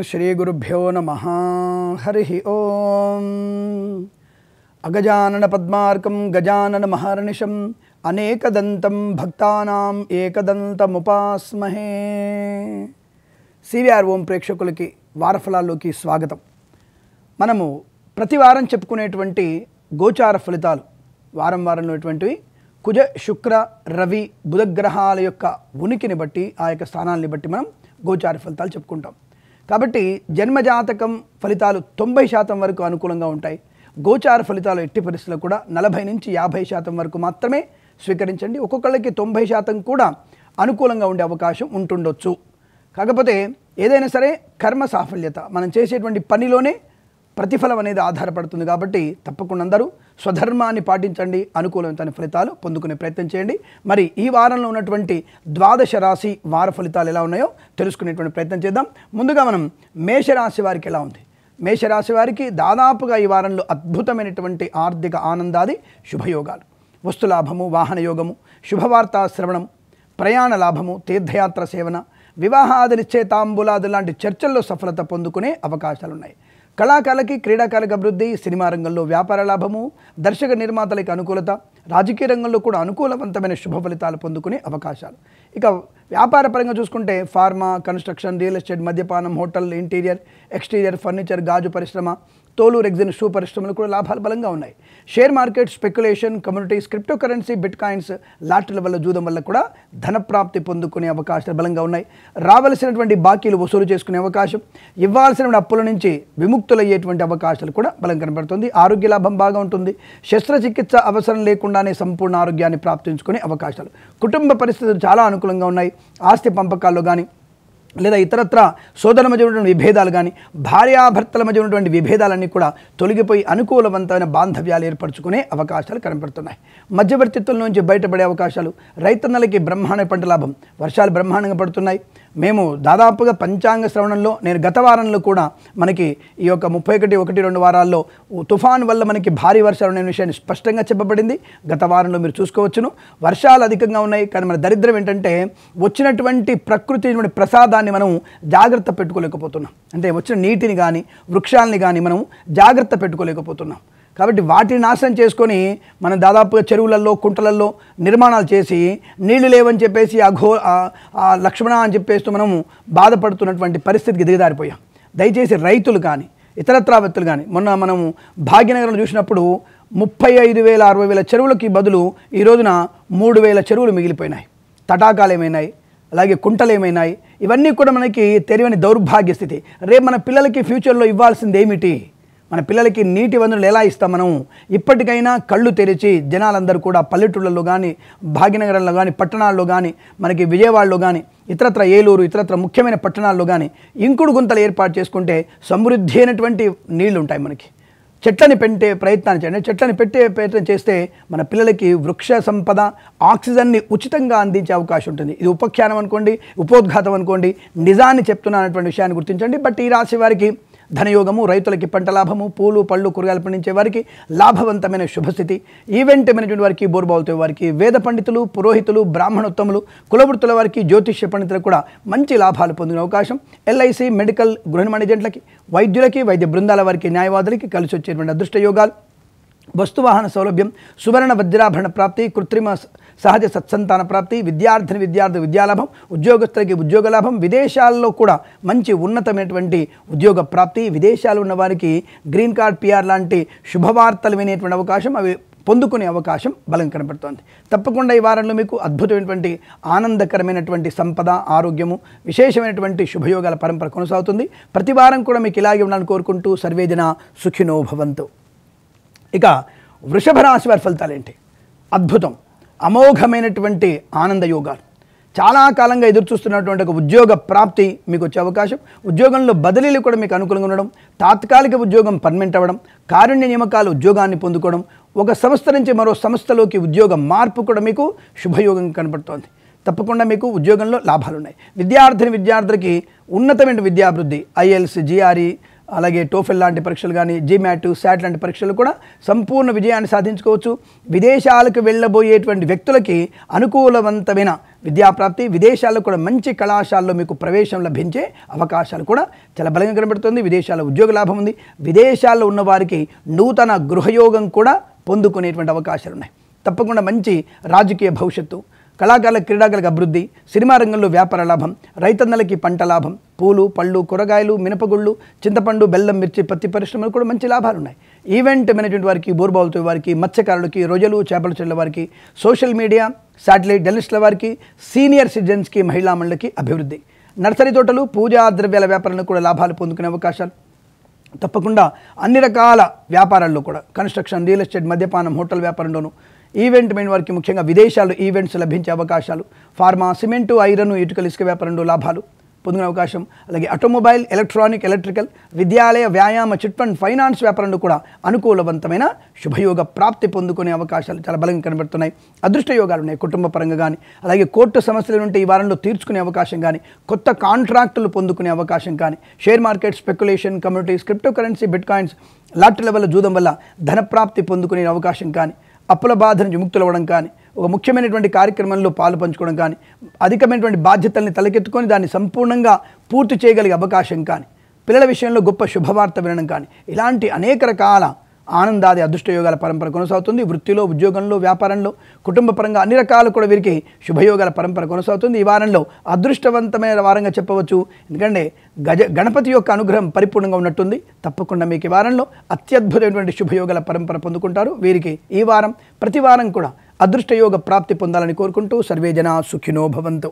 శ్రీగురుభ్యో నమ హరి ఓం అగజానన పద్మార్కం గజానన మహర్నిశం అనేకదంతం భక్తానాం ఏకదంతముపాస్మహే సివిఆర్ ఓం ప్రేక్షకులకి వారఫలాల్లోకి స్వాగతం మనము ప్రతి వారం చెప్పుకునేటువంటి గోచార ఫలితాలు వారం వారం ఉన్నటువంటివి కుజ శుక్ర రవి బుధగ్రహాల యొక్క ఉనికిని బట్టి ఆ యొక్క స్థానాన్ని బట్టి మనం గోచార ఫలితాలు చెప్పుకుంటాం కాబట్టి జన్మజాతకం ఫలితాలు తొంభై శాతం వరకు అనుకూలంగా ఉంటాయి గోచార ఫలితాలు ఎట్టి పరిస్థితుల్లో కూడా నలభై నుంచి యాభై శాతం వరకు మాత్రమే స్వీకరించండి ఒక్కొక్కళ్ళకి తొంభై శాతం కూడా అనుకూలంగా ఉండే అవకాశం ఉంటుండొచ్చు కాకపోతే ఏదైనా సరే కర్మ సాఫల్యత మనం చేసేటువంటి పనిలోనే ప్రతిఫలం అనేది ఆధారపడుతుంది కాబట్టి తప్పకుండా అందరూ స్వధర్మాన్ని పాటించండి అనుకూలమైన ఫలితాలు పొందుకునే ప్రయత్నం చేయండి మరి ఈ వారంలో ఉన్నటువంటి ద్వాదశ రాశి వార ఫలితాలు ఎలా ఉన్నాయో తెలుసుకునేటువంటి ప్రయత్నం చేద్దాం ముందుగా మనం మేషరాశి వారికి ఎలా ఉంది మేషరాశి వారికి దాదాపుగా ఈ వారంలో అద్భుతమైనటువంటి ఆర్థిక ఆనందాది శుభయోగాలు వస్తులాభము వాహన యోగము శుభవార్తా శ్రవణం ప్రయాణ లాభము తీర్థయాత్ర సేవన వివాహాది నిశ్చయితాంబులాది లాంటి చర్చల్లో సఫలత పొందుకునే అవకాశాలు ఉన్నాయి కళాకారులకి క్రీడాకారులకు అభివృద్ధి సినిమా రంగంలో వ్యాపార లాభము దర్శక నిర్మాతలకు అనుకూలత రాజకీయ రంగంలో కూడా అనుకూలవంతమైన శుభ ఫలితాలు పొందుకునే అవకాశాలు ఇక వ్యాపార పరంగా చూసుకుంటే ఫార్మా కన్స్ట్రక్షన్ రియల్ ఎస్టేట్ మద్యపానం హోటల్ ఇంటీరియర్ ఎక్స్టీరియర్ ఫర్నిచర్ గాజు పరిశ్రమ తోలు రెగ్జిన్ షూ పరిశ్రమలు కూడా లాభాలు బలంగా ఉన్నాయి share market speculation communities crypto currency bitcoins లాటరీల వల్ల జూదం వల్ల కూడా ధనప్రాప్తి పొందుకునే అవకాశాలు బలంగా ఉన్నాయి రావలసినటువంటి బాకీలు వసూలు చేసుకునే అవకాశం ఇవ్వాల్సిన అప్పుల నుంచి విముక్తులయ్యేటువంటి అవకాశాలు కూడా బలం కనబడుతుంది ఆరోగ్య లాభం బాగా ఉంటుంది శస్త్రచికిత్స అవసరం లేకుండానే సంపూర్ణ ఆరోగ్యాన్ని ప్రాప్తించుకునే అవకాశాలు కుటుంబ పరిస్థితులు చాలా అనుకూలంగా ఉన్నాయి ఆస్తి పంపకాల్లో కానీ లేదా ఇతరత్ర సోదరుల మధ్య ఉన్నటువంటి విభేదాలు కానీ భార్యాభర్తల మధ్య ఉన్నటువంటి విభేదాలన్నీ కూడా తొలగిపోయి అనుకూలవంతమైన బాంధవ్యాలు ఏర్పరచుకునే అవకాశాలు కనపడుతున్నాయి మధ్యవర్తిత్వం నుంచి బయటపడే అవకాశాలు రైతన్నలకి బ్రహ్మాండ పంట లాభం వర్షాలు బ్రహ్మాండంగా పడుతున్నాయి మేము దాదాపుగా పంచాంగ శ్రవణంలో నేను గత వారంలో కూడా మనకి ఈ యొక్క ముప్పై ఒకటి ఒకటి రెండు వారాల్లో తుఫాన్ వల్ల మనకి భారీ వర్షాలు ఉన్న విషయాన్ని స్పష్టంగా చెప్పబడింది గత వారంలో మీరు చూసుకోవచ్చును వర్షాలు అధికంగా ఉన్నాయి కానీ మన దరిద్రం ఏంటంటే వచ్చినటువంటి ప్రకృతి ప్రసాదాన్ని మనం జాగ్రత్త పెట్టుకోలేకపోతున్నాం అంటే వచ్చిన నీటిని కానీ వృక్షాలని కానీ మనం జాగ్రత్త పెట్టుకోలేకపోతున్నాం కాబట్టి వాటిని నాశనం చేసుకొని మనం దాదాపుగా చెరువులలో కుంటలలో నిర్మాణాలు చేసి నీళ్లు లేవని చెప్పేసి ఆ ఘో ఆ లక్ష్మణ అని చెప్పేస్తూ మనము బాధపడుతున్నటువంటి పరిస్థితికి దిగదారిపోయాం దయచేసి రైతులు కానీ ఇతరత్రా వ్యక్తులు కానీ మొన్న మనము భాగ్యనగరంలో చూసినప్పుడు ముప్పై ఐదు వేల అరవై వేల చెరువులకి బదులు ఈ రోజున మూడు వేల చెరువులు మిగిలిపోయినాయి తటాకాలు ఏమైనాయి అలాగే కుంటలు ఏమైనాయి ఇవన్నీ కూడా మనకి తెలియని దౌర్భాగ్య స్థితి రేపు మన పిల్లలకి ఫ్యూచర్లో ఇవ్వాల్సింది ఏమిటి మన పిల్లలకి నీటి వనరులు ఎలా ఇస్తాం మనం ఇప్పటికైనా కళ్ళు తెరిచి జనాలందరూ కూడా పల్లెటూళ్ళలో కానీ భాగ్యనగరంలో కానీ పట్టణాల్లో కానీ మనకి విజయవాడలో కానీ ఇతరత్ర ఏలూరు ఇతరత్ర ముఖ్యమైన పట్టణాల్లో కానీ ఇంకుడు గుంతలు ఏర్పాటు చేసుకుంటే సమృద్ధి అయినటువంటి నీళ్లు ఉంటాయి మనకి చెట్లని పెట్టే ప్రయత్నాన్ని చేయండి చెట్లని పెట్టే ప్రయత్నం చేస్తే మన పిల్లలకి వృక్ష సంపద ఆక్సిజన్ని ఉచితంగా అందించే అవకాశం ఉంటుంది ఇది ఉపఖ్యానం అనుకోండి ఉపోద్ఘాతం అనుకోండి నిజాన్ని చెప్తున్నటువంటి విషయాన్ని గుర్తించండి బట్ ఈ రాశి వారికి ధనయోగము రైతులకి పంట లాభము పూలు పళ్ళు కూరగాయలు పండించే వారికి లాభవంతమైన శుభస్థితి ఈవెంట్ మేనేజ్మెంట్ వారికి బోర్బావుతో వారికి వేద పండితులు పురోహితులు బ్రాహ్మణోత్తములు కులవృత్తుల వారికి జ్యోతిష్య పండితులకు కూడా మంచి లాభాలు పొందిన అవకాశం ఎల్ఐసి మెడికల్ గృహ మేనేజెంట్లకి వైద్యులకి వైద్య బృందాల వారికి న్యాయవాదులకి కలిసి వచ్చేటువంటి అదృష్ట యోగాలు వస్తువాహన సౌలభ్యం సువర్ణ వజ్రాభరణ ప్రాప్తి కృత్రిమ సహజ సత్సంతాన ప్రాప్తి విద్యార్థిని విద్యార్థి విద్యాలాభం ఉద్యోగస్తులకి ఉద్యోగ లాభం విదేశాల్లో కూడా మంచి ఉన్నతమైనటువంటి ఉద్యోగ ప్రాప్తి విదేశాలు ఉన్న వారికి గ్రీన్ కార్డ్ పిఆర్ లాంటి శుభవార్తలు వినేటువంటి అవకాశం అవి పొందుకునే అవకాశం బలం కనబడుతోంది తప్పకుండా ఈ వారంలో మీకు అద్భుతమైనటువంటి ఆనందకరమైనటువంటి సంపద ఆరోగ్యము విశేషమైనటువంటి శుభయోగాల పరంపర కొనసాగుతుంది ప్రతి వారం కూడా మీకు ఇలాగే ఉండాలని కోరుకుంటూ సర్వేజన సుఖినో భవంతు ఇక వృషభ రాశి వారి ఫలితాలు ఏంటి అద్భుతం అమోఘమైనటువంటి ఆనంద యోగాలు చాలా కాలంగా ఎదురు చూస్తున్నటువంటి ఒక ఉద్యోగ ప్రాప్తి మీకు వచ్చే అవకాశం ఉద్యోగంలో బదిలీలు కూడా మీకు అనుకూలంగా ఉండడం తాత్కాలిక ఉద్యోగం పర్మనెంట్ అవ్వడం కారుణ్య నియామకాలు ఉద్యోగాన్ని పొందుకోవడం ఒక సంస్థ నుంచి మరో సంస్థలోకి ఉద్యోగ మార్పు కూడా మీకు శుభయోగం కనబడుతోంది తప్పకుండా మీకు ఉద్యోగంలో లాభాలు ఉన్నాయి విద్యార్థిని విద్యార్థులకి ఉన్నతమైన విద్యాభివృద్ధి ఐఎల్స్ జిఆర్ఈ అలాగే టోఫెల్ లాంటి పరీక్షలు కానీ జీమ్యాట్ శాట్ లాంటి పరీక్షలు కూడా సంపూర్ణ విజయాన్ని సాధించుకోవచ్చు విదేశాలకు వెళ్ళబోయేటువంటి వ్యక్తులకి అనుకూలవంతమైన విద్యాప్రాప్తి విదేశాల్లో కూడా మంచి కళాశాలలో మీకు ప్రవేశం లభించే అవకాశాలు కూడా చాలా బలంగా కనబడుతుంది విదేశాల్లో ఉద్యోగ లాభం ఉంది విదేశాల్లో ఉన్న వారికి నూతన గృహయోగం కూడా పొందుకునేటువంటి అవకాశాలు ఉన్నాయి తప్పకుండా మంచి రాజకీయ భవిష్యత్తు కళాకారుల క్రీడాకారులకు అభివృద్ధి సినిమా రంగంలో వ్యాపార లాభం రైతన్నలకి పంట లాభం పూలు పళ్ళు కూరగాయలు మినపగుళ్ళు చింతపండు బెల్లం మిర్చి పత్తి పరిశ్రమలు కూడా మంచి లాభాలు ఉన్నాయి ఈవెంట్ మేనేజ్మెంట్ వారికి బోర్బావులతో వారికి మత్స్యకారులకి రొయ్యలు చేపల చెట్ల వారికి సోషల్ మీడియా శాటిలైట్ జర్నలిస్టుల వారికి సీనియర్ సిటిజన్స్కి మహిళా మండలికి అభివృద్ధి నర్సరీ తోటలు పూజా ద్రవ్యాల వ్యాపారాలను కూడా లాభాలు పొందుకునే అవకాశాలు తప్పకుండా అన్ని రకాల వ్యాపారాల్లో కూడా కన్స్ట్రక్షన్ రియల్ ఎస్టేట్ మద్యపానం హోటల్ వ్యాపారంలోను ఈవెంట్ మెయిన్ వారికి ముఖ్యంగా విదేశాల్లో ఈవెంట్స్ లభించే అవకాశాలు ఫార్మా సిమెంటు ఐరన్ ఇటుకలు ఇసుక వ్యాపారంలో లాభాలు పొందిన అవకాశం అలాగే ఆటోమొబైల్ ఎలక్ట్రానిక్ ఎలక్ట్రికల్ విద్యాలయ వ్యాయామ చిట్ ఫండ్ ఫైనాన్స్ వ్యాపారంలో కూడా అనుకూలవంతమైన శుభయోగ ప్రాప్తి పొందుకునే అవకాశాలు చాలా బలంగా కనబడుతున్నాయి అదృష్ట యోగాలు ఉన్నాయి కుటుంబ పరంగా కానీ అలాగే కోర్టు సమస్యలు ఉంటే ఈ వారంలో తీర్చుకునే అవకాశం కానీ కొత్త కాంట్రాక్టులు పొందుకునే అవకాశం కానీ share market speculation communities crypto currency bitcoins లాటరీల వల్ల జూదం వల్ల ధనప్రాప్తి పొందుకునే అవకాశం కానీ అప్పుల బాధ నుంచి ముక్తులవ్వడం కానీ ఒక ముఖ్యమైనటువంటి కార్యక్రమంలో పాలు పంచుకోవడం కానీ అధికమైనటువంటి బాధ్యతల్ని తలకెత్తుకొని దాన్ని సంపూర్ణంగా పూర్తి చేయగలిగే అవకాశం కానీ పిల్లల విషయంలో గొప్ప శుభవార్త వినడం కానీ ఇలాంటి అనేక రకాల ఆనందాది అదృష్టయోగాల పరంపర కొనసాగుతుంది వృత్తిలో ఉద్యోగంలో వ్యాపారంలో కుటుంబ పరంగా అన్ని రకాలు కూడా వీరికి శుభయోగాల పరంపర కొనసాగుతుంది ఈ వారంలో అదృష్టవంతమైన వారంగా చెప్పవచ్చు ఎందుకంటే గజ గణపతి యొక్క అనుగ్రహం పరిపూర్ణంగా ఉన్నట్టుంది తప్పకుండా మీకు ఈ వారంలో అత్యద్భుతమైనటువంటి శుభయోగాల పరంపర పొందుకుంటారు వీరికి ఈ వారం ప్రతి వారం కూడా అదృష్టయోగ ప్రాప్తి పొందాలని కోరుకుంటూ సర్వే జన సుఖినో భవంతు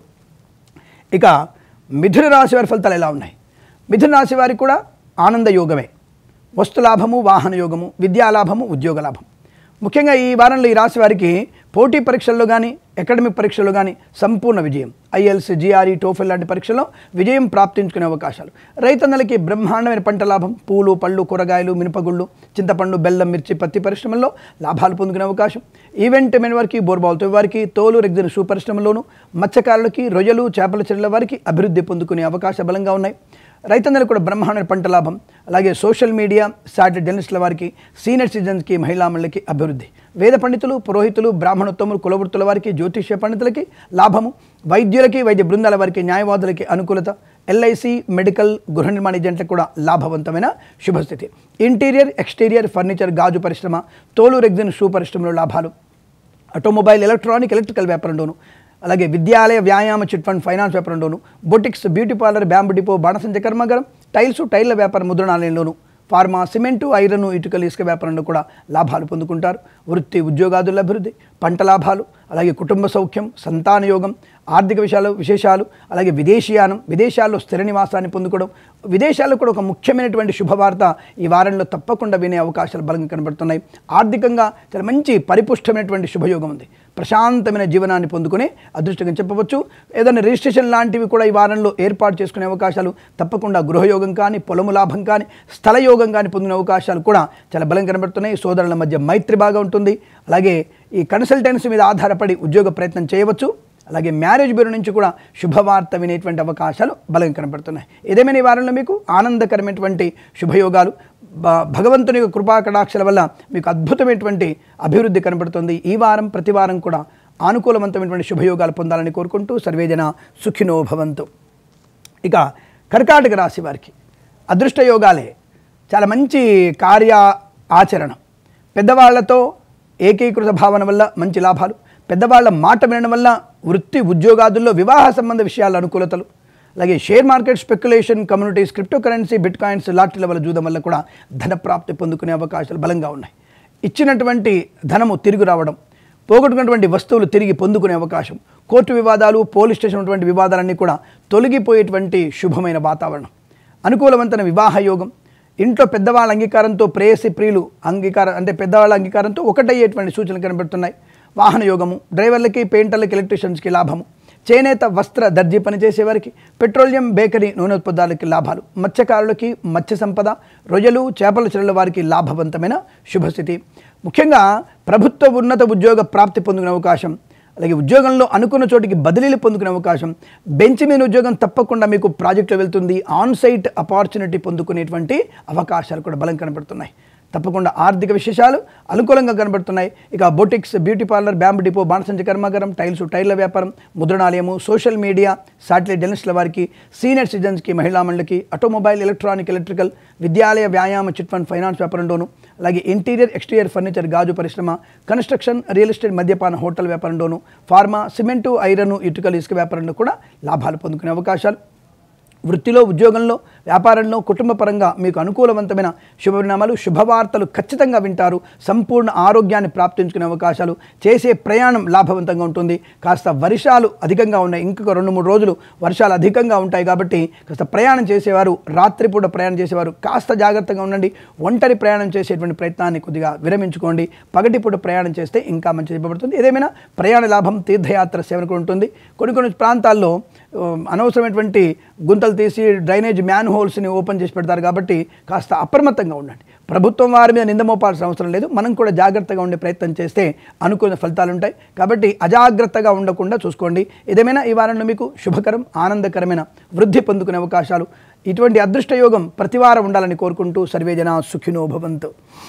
ఇక మిథున రాశి వారి ఫలితాలు ఎలా ఉన్నాయి మిథున రాశి వారికి కూడా ఆనంద యోగమే వస్తులాభము వాహన యోగము విద్యాలాభము ఉద్యోగ లాభం ముఖ్యంగా ఈ వారంలో ఈ రాశి వారికి పోటీ పరీక్షల్లో కానీ అకాడమిక్ పరీక్షల్లో కానీ సంపూర్ణ విజయం ఐఎల్స్ జిఆర్ఈ టోఫెల్ లాంటి పరీక్షల్లో విజయం ప్రాప్తించుకునే అవకాశాలు రైతన్నలకి బ్రహ్మాండమైన పంట లాభం పూలు పళ్ళు కూరగాయలు మినపగుళ్ళు చింతపండు బెల్లం మిర్చి పత్తి పరిశ్రమల్లో లాభాలు పొందుకునే అవకాశం ఈవెంట్ మెన్ వారికి బోర్బాల్తో వారికి తోలు రెగ్జిన్ షూ పరిశ్రమలోను మత్స్యకారులకి రొయ్యలు చేపల చెట్ల వారికి అభివృద్ధి పొందుకునే అవకాశ బలంగా ఉన్నాయి రైతన్నలు కూడా బ్రహ్మాండ పంట లాభం అలాగే సోషల్ మీడియా సాటిలైట్ జర్నలిస్టుల వారికి సీనియర్ సిటిజన్స్కి మహిళామణులకి అభివృద్ధి వేద పండితులు పురోహితులు బ్రాహ్మణోత్తములు కులవృత్తుల వారికి జ్యోతిష్య పండితులకి లాభము వైద్యులకి వైద్య బృందాల వారికి న్యాయవాదులకి అనుకూలత ఎల్ఐసి మెడికల్ గృహ నిర్మాణ ఏజెంట్లకు కూడా లాభవంతమైన శుభస్థితి ఇంటీరియర్ ఎక్స్టీరియర్ ఫర్నిచర్ గాజు పరిశ్రమ తోలు రెగ్జిన్ షూ పరిశ్రమలో లాభాలు ఆటోమొబైల్ ఎలక్ట్రానిక్ ఎలక్ట్రికల్ వ్యాపారంలోను అలాగే విద్యాలయ వ్యాయామ చిట్ ఫండ్ ఫైనాన్స్ వ్యాపారంలోను boutiques beauty parlour bamboo depot బాణసంచ కర్మాగారం టైల్స్ టైల్ల వ్యాపార ముద్రణాలయంలోను ఫార్మా సిమెంటు ఐరన్ ఇటుకలు ఇసుక వ్యాపారంలో కూడా లాభాలు పొందుకుంటారు వృత్తి ఉద్యోగాదుల అభివృద్ధి పంట లాభాలు అలాగే కుటుంబ సౌఖ్యం సంతాన యోగం ఆర్థిక విషయాలు విశేషాలు అలాగే విదేశీయానం విదేశాల్లో స్థిర నివాసాన్ని పొందుకోవడం విదేశాల్లో కూడా ఒక ముఖ్యమైనటువంటి శుభవార్త ఈ వారంలో తప్పకుండా వినే అవకాశాలు బలంగా కనబడుతున్నాయి ఆర్థికంగా చాలా మంచి పరిపుష్టమైనటువంటి శుభయోగం ఉంది ప్రశాంతమైన జీవనాన్ని పొందుకునే అదృష్టంగా చెప్పవచ్చు ఏదైనా రిజిస్ట్రేషన్ లాంటివి కూడా ఈ వారంలో ఏర్పాటు చేసుకునే అవకాశాలు తప్పకుండా గృహయోగం కానీ పొలము లాభం కానీ స్థల యోగం కానీ పొందిన అవకాశాలు కూడా చాలా బలంగా కనబడుతున్నాయి సోదరుల మధ్య మైత్రి బాగా ఉంటుంది అలాగే ఈ కన్సల్టెన్సీ మీద ఆధారపడి ఉద్యోగ ప్రయత్నం చేయవచ్చు అలాగే మ్యారేజ్ బ్యూరో నుంచి కూడా శుభవార్త వినేటువంటి అవకాశాలు బలంగా కనబడుతున్నాయి ఏదేమైనా ఈ వారంలో మీకు ఆనందకరమైనటువంటి శుభయోగాలు బ- భగవంతుని యొక్క కృపా కటాక్షల వల్ల మీకు అద్భుతమైనటువంటి అభివృద్ధి కనబడుతుంది ఈ వారం ప్రతి వారం కూడా అనుకూలవంతమైనటువంటి శుభయోగాలు పొందాలని కోరుకుంటూ సర్వేజన సుఖినో భవంతు ఇక కర్కాటక రాశి వారికి అదృష్ట యోగాలే చాలా మంచి కార్య ఆచరణ పెద్దవాళ్లతో ఏకీకృత భావన వల్ల మంచి లాభాలు పెద్దవాళ్ళ మాట వినడం వల్ల వృత్తి ఉద్యోగాదుల్లో వివాహ సంబంధ విషయాల అనుకూలతలు అలాగే share market speculation communities crypto currency bitcoins లాటరీల వల్ల జూదం వల్ల కూడా ధన ప్రాప్తి పొందుకునే అవకాశాలు బలంగా ఉన్నాయి ఇచ్చినటువంటి ధనము తిరిగి రావడం పోగొట్టుకున్నటువంటి వస్తువులు తిరిగి పొందుకునే అవకాశం కోర్టు వివాదాలు పోలీస్ స్టేషన్ ఉన్నటువంటి వివాదాలన్నీ కూడా తొలగిపోయేటువంటి శుభమైన వాతావరణం అనుకూలవంతమైన వివాహ యోగం ఇంట్లో పెద్దవాళ్ళ అంగీకారంతో ప్రేయసి ప్రియులు అంగీకారం అంటే పెద్దవాళ్ళ అంగీకారంతో ఒకటయ్యేటువంటి సూచనలు కనబడుతున్నాయి వాహన యోగము డ్రైవర్లకి పెయింటర్లకి ఎలక్ట్రీషియన్స్కి లాభము చేనేత వస్త్ర దర్జీ పనిచేసే వారికి పెట్రోలియం బేకరీ నూనె ఉత్పత్తులకి లాభాలు మత్స్యకారులకి మత్స్య సంపద రొయ్యలు చేపల చెరువుల వారికి లాభవంతమైన శుభస్థితి ముఖ్యంగా ప్రభుత్వ ఉన్నత ఉద్యోగ ప్రాప్తి పొందిన అవకాశం అలాగే ఉద్యోగంలో అనుకున్న చోటికి బదిలీలు పొందుకునే అవకాశం బెంచ్ మీద ఉద్యోగం తప్పకుండా మీకు ప్రాజెక్టులో వెళ్తుంది ఆన్ సైట్ ఆపర్చునిటీ పొందుకునేటువంటి అవకాశాలు కూడా బలం కనబడుతున్నాయి తప్పకుండా ఆర్థిక విశేషాలు అనుకూలంగా కనబడుతున్నాయి ఇక boutiques beauty parlour bamboo depot బాణసంచ కర్మాగారం టైల్స్ టైర్ల వ్యాపారం ముద్రణాలయము సోషల్ మీడియా శాటిలైట్ జర్నలిస్టుల వారికి సీనియర్ సిటిజన్స్కి మహిళా మండలికి ఆటోమొబైల్ ఎలక్ట్రానిక్ ఎలక్ట్రికల్ విద్యాలయ వ్యాయామ చిట్ ఫండ్ ఫైనాన్స్ వ్యాపారంలోను అలాగే ఇంటీరియర్ ఎక్స్టీరియర్ ఫర్నిచర్ గాజు పరిశ్రమ కన్స్ట్రక్షన్ రియల్ ఎస్టేట్ మద్యపాన హోటల్ వ్యాపారంలోను ఫార్మా సిమెంటు ఐరన్ ఇటుకలు ఇసుక వ్యాపారంలో కూడా లాభాలు పొందుకునే అవకాశాలు వృత్తిలో ఉద్యోగంలో వ్యాపారంలో కుటుంబ పరంగా మీకు అనుకూలవంతమైన శుభపరిణామాలు శుభవార్తలు ఖచ్చితంగా వింటారు సంపూర్ణ ఆరోగ్యాన్ని ప్రాప్తించుకునే అవకాశాలు చేసే ప్రయాణం లాభవంతంగా ఉంటుంది కాస్త వర్షాలు అధికంగా ఉన్నాయి ఇంకొక రెండు మూడు రోజులు వర్షాలు అధికంగా ఉంటాయి కాబట్టి కాస్త ప్రయాణం చేసేవారు రాత్రిపూట ప్రయాణం చేసేవారు కాస్త జాగ్రత్తగా ఉండండి ఒంటరి ప్రయాణం చేసేటువంటి ప్రయత్నాన్ని కొద్దిగా విరమించుకోండి పగటిపూట ప్రయాణం చేస్తే ఇంకా మంచి చెప్పబడుతుంది ఏదేమైనా ప్రయాణ లాభం తీర్థయాత్ర సేవన కూడా ఉంటుంది కొన్ని కొన్ని ప్రాంతాల్లో ఆ, అనవసరమైనటువంటి గుంతలు తీసి డ్రైనేజ్ మ్యాన్ హోల్స్ని ఓపెన్ చేసి పెడతారు కాబట్టి కాస్త అప్రమత్తంగా ఉండండి ప్రభుత్వం వారి మీద నింద మోపాల్సిన అవసరం లేదు మనం కూడా జాగ్రత్తగా ఉండే ప్రయత్నం చేస్తే అనుకున్న ఫలితాలు ఉంటాయి కాబట్టి అజాగ్రత్తగా ఉండకుండా చూసుకోండి ఏదేమైనా ఈ వారంలో మీకు శుభకరం ఆనందకరమైన వృద్ధి పొందుకునే అవకాశాలు ఇటువంటి అదృష్ట యోగం ప్రతివారం ఉండాలని కోరుకుంటూ సర్వేజన సుఖినో భవంతు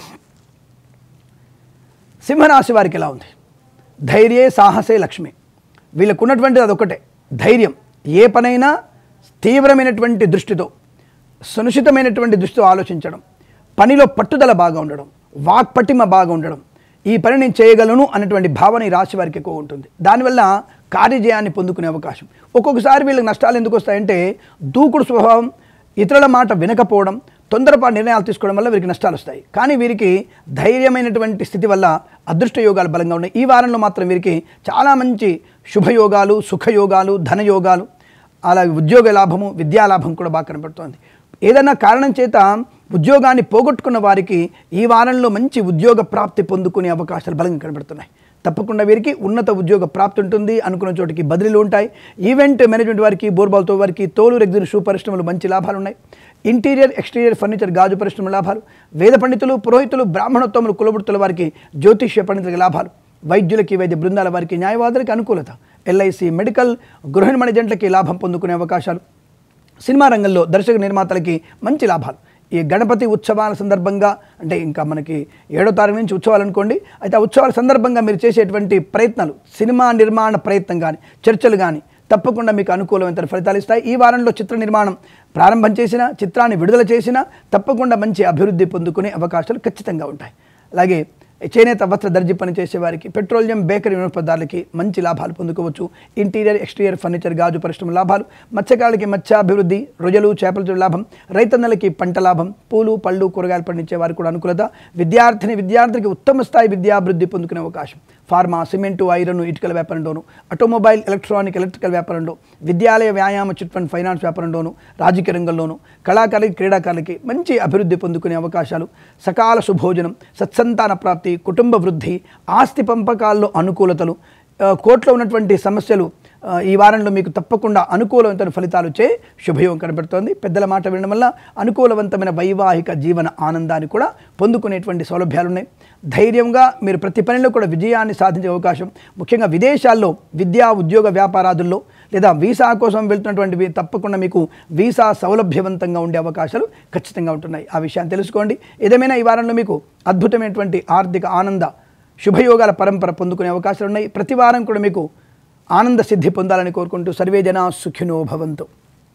సింహరాశి వారికి ఎలా ఉంది ధైర్యే సాహసే లక్ష్మి వీళ్ళకు ఉన్నటువంటిది అదొకటే ధైర్యం ఏ పనైనా తీవ్రమైనటువంటి దృష్టితో సునిశ్చితమైనటువంటి దృష్టితో ఆలోచించడం పనిలో పట్టుదల బాగా ఉండడం వాక్పటిమ బాగా ఉండడం ఈ పని నేను చేయగలను అనేటువంటి భావన ఈ రాశి వారికి ఎక్కువ ఉంటుంది దానివల్ల కార్యజయాన్ని పొందుకునే అవకాశం ఒక్కొక్కసారి వీళ్ళకి నష్టాలు ఎందుకు వస్తాయంటే దూకుడు స్వభావం ఇతరుల మాట వినకపోవడం తొందరపాటు నిర్ణయాలు తీసుకోవడం వల్ల వీరికి నష్టాలు వస్తాయి కానీ వీరికి ధైర్యమైనటువంటి స్థితి వల్ల అదృష్ట యోగాలు బలంగా ఉన్నాయి ఈ వారంలో మాత్రం వీరికి చాలా మంచి శుభయోగాలు సుఖయోగాలు ధనయోగాలు అలాగే ఉద్యోగ లాభము విద్యా లాభం కూడా బాగా కనబడుతోంది ఏదైనా కారణం చేత ఉద్యోగాన్ని పోగొట్టుకున్న వారికి ఈ వారంలో మంచి ఉద్యోగ ప్రాప్తి పొందుకునే అవకాశాలు బలంగా కనబడుతున్నాయి తప్పకుండా వీరికి ఉన్నత ఉద్యోగ ప్రాప్తి ఉంటుంది అనుకున్న చోటికి బదిలీలు ఉంటాయి ఈవెంట్ మేనేజ్మెంట్ వారికి బోర్బాల్తో వారికి తోలు రెగ్జిన్ షూ పరిశ్రమలు మంచి లాభాలు ఉన్నాయి ఇంటీరియర్ ఎక్స్టీరియర్ ఫర్నిచర్ గాజు పరిశ్రమ లాభాలు వేద పండితులు పురోహితులు బ్రాహ్మణోత్తములు కులవృత్తుల వారికి జ్యోతిష్య పండితులకి లాభాలు వైద్యులకి వైద్య బృందాల వారికి న్యాయవాదులకి అనుకూలత ఎల్ఐసి మెడికల్ గృహిణి జంటలకి లాభం పొందుకునే అవకాశాలు సినిమా రంగంలో దర్శక నిర్మాతలకి మంచి లాభాలు ఈ గణపతి ఉత్సవాల సందర్భంగా అంటే ఇంకా మనకి ఏడో తారీఖు నుంచి ఉత్సవాలు అనుకోండి అయితే ఆ ఉత్సవాల సందర్భంగా మీరు చేసేటువంటి ప్రయత్నాలు సినిమా నిర్మాణ ప్రయత్నం కానీ చర్చలు కానీ తప్పకుండా మీకు అనుకూలమైన ఫలితాలు ఇస్తాయి ఈ వారంలో చిత్ర నిర్మాణం ప్రారంభం చేసినా చిత్రాన్ని విడుదల చేసినా తప్పకుండా మంచి అభివృద్ధి పొందుకునే అవకాశాలు ఖచ్చితంగా ఉంటాయి అలాగే చేనేత వస్త్ర దర్జీ పని చేసే వారికి పెట్రోలియం బేకరీ వినోత్పదాలకి మంచి లాభాలు పొందుకోవచ్చు ఇంటీరియర్ ఎక్స్టీరియర్ ఫర్నిచర్ గాజు పరిశ్రమ లాభాలు మత్స్యకారులకి మత్స్యాభివృద్ధి రొయ్యలు చేపల చెరువు లాభం రైతన్నలకి పంట లాభం పూలు పళ్ళు కూరగాయలు పండించే వారికి కూడా అనుకూలత విద్యార్థిని విద్యార్థికి ఉత్తమ స్థాయి విద్యాభివృద్ధి పొందుకునే అవకాశం ఫార్మా సిమెంటు ఐరన్ ఇటుకల వ్యాపారంలోను ఆటోమొబైల్ ఎలక్ట్రానిక్ ఎలక్ట్రికల్ వ్యాపారంలో విద్యాలయ వ్యాయామ చిట్ ఫండ్ ఫైనాన్స్ వ్యాపారంలోను రాజకీయ రంగంలోను కళాకారులకి క్రీడాకారులకి మంచి అభివృద్ధి పొందుకునే అవకాశాలు సకాల సుభోజనం సత్సంతాన ప్రాప్తి కుటుంబ వృద్ధి ఆస్తి పంపకాల్లో అనుకూలతలు ఆ, కోర్టులో ఉన్నటువంటి సమస్యలు ఆ, ఈ వారంలో మీకు తప్పకుండా అనుకూలవంతమైన ఫలితాలు వచ్చే శుభయోగం కనబడుతోంది పెద్దల మాట వినడం వల్ల అనుకూలవంతమైన వైవాహిక జీవన ఆనందాన్ని కూడా పొందుకునేటువంటి సౌలభ్యాలు ఉన్నాయి ధైర్యంగా మీరు ప్రతి పనిలో కూడా విజయాన్ని సాధించే అవకాశం ముఖ్యంగా విదేశాల్లో విద్యా ఉద్యోగ వ్యాపారాదుల్లో లేదా వీసా కోసం వెళ్తున్నటువంటి వీ- తప్పకుండా మీకు వీసా సౌలభ్యవంతంగా ఉండే అవకాశాలు ఖచ్చితంగా ఉంటున్నాయి ఆ విషయాన్ని తెలుసుకోండి ఏదేమైనా ఈ వారంలో మీకు అద్భుతమైనటువంటి ఆర్థిక ఆనంద శుభయోగాల పరంపర పొందుకునే అవకాశాలు ఉన్నాయి ప్రతి వారం కూడా మీకు ఆనంద సిద్ధి పొందాలని కోరుకుంటూ సర్వే జన సుఖినో భవంతు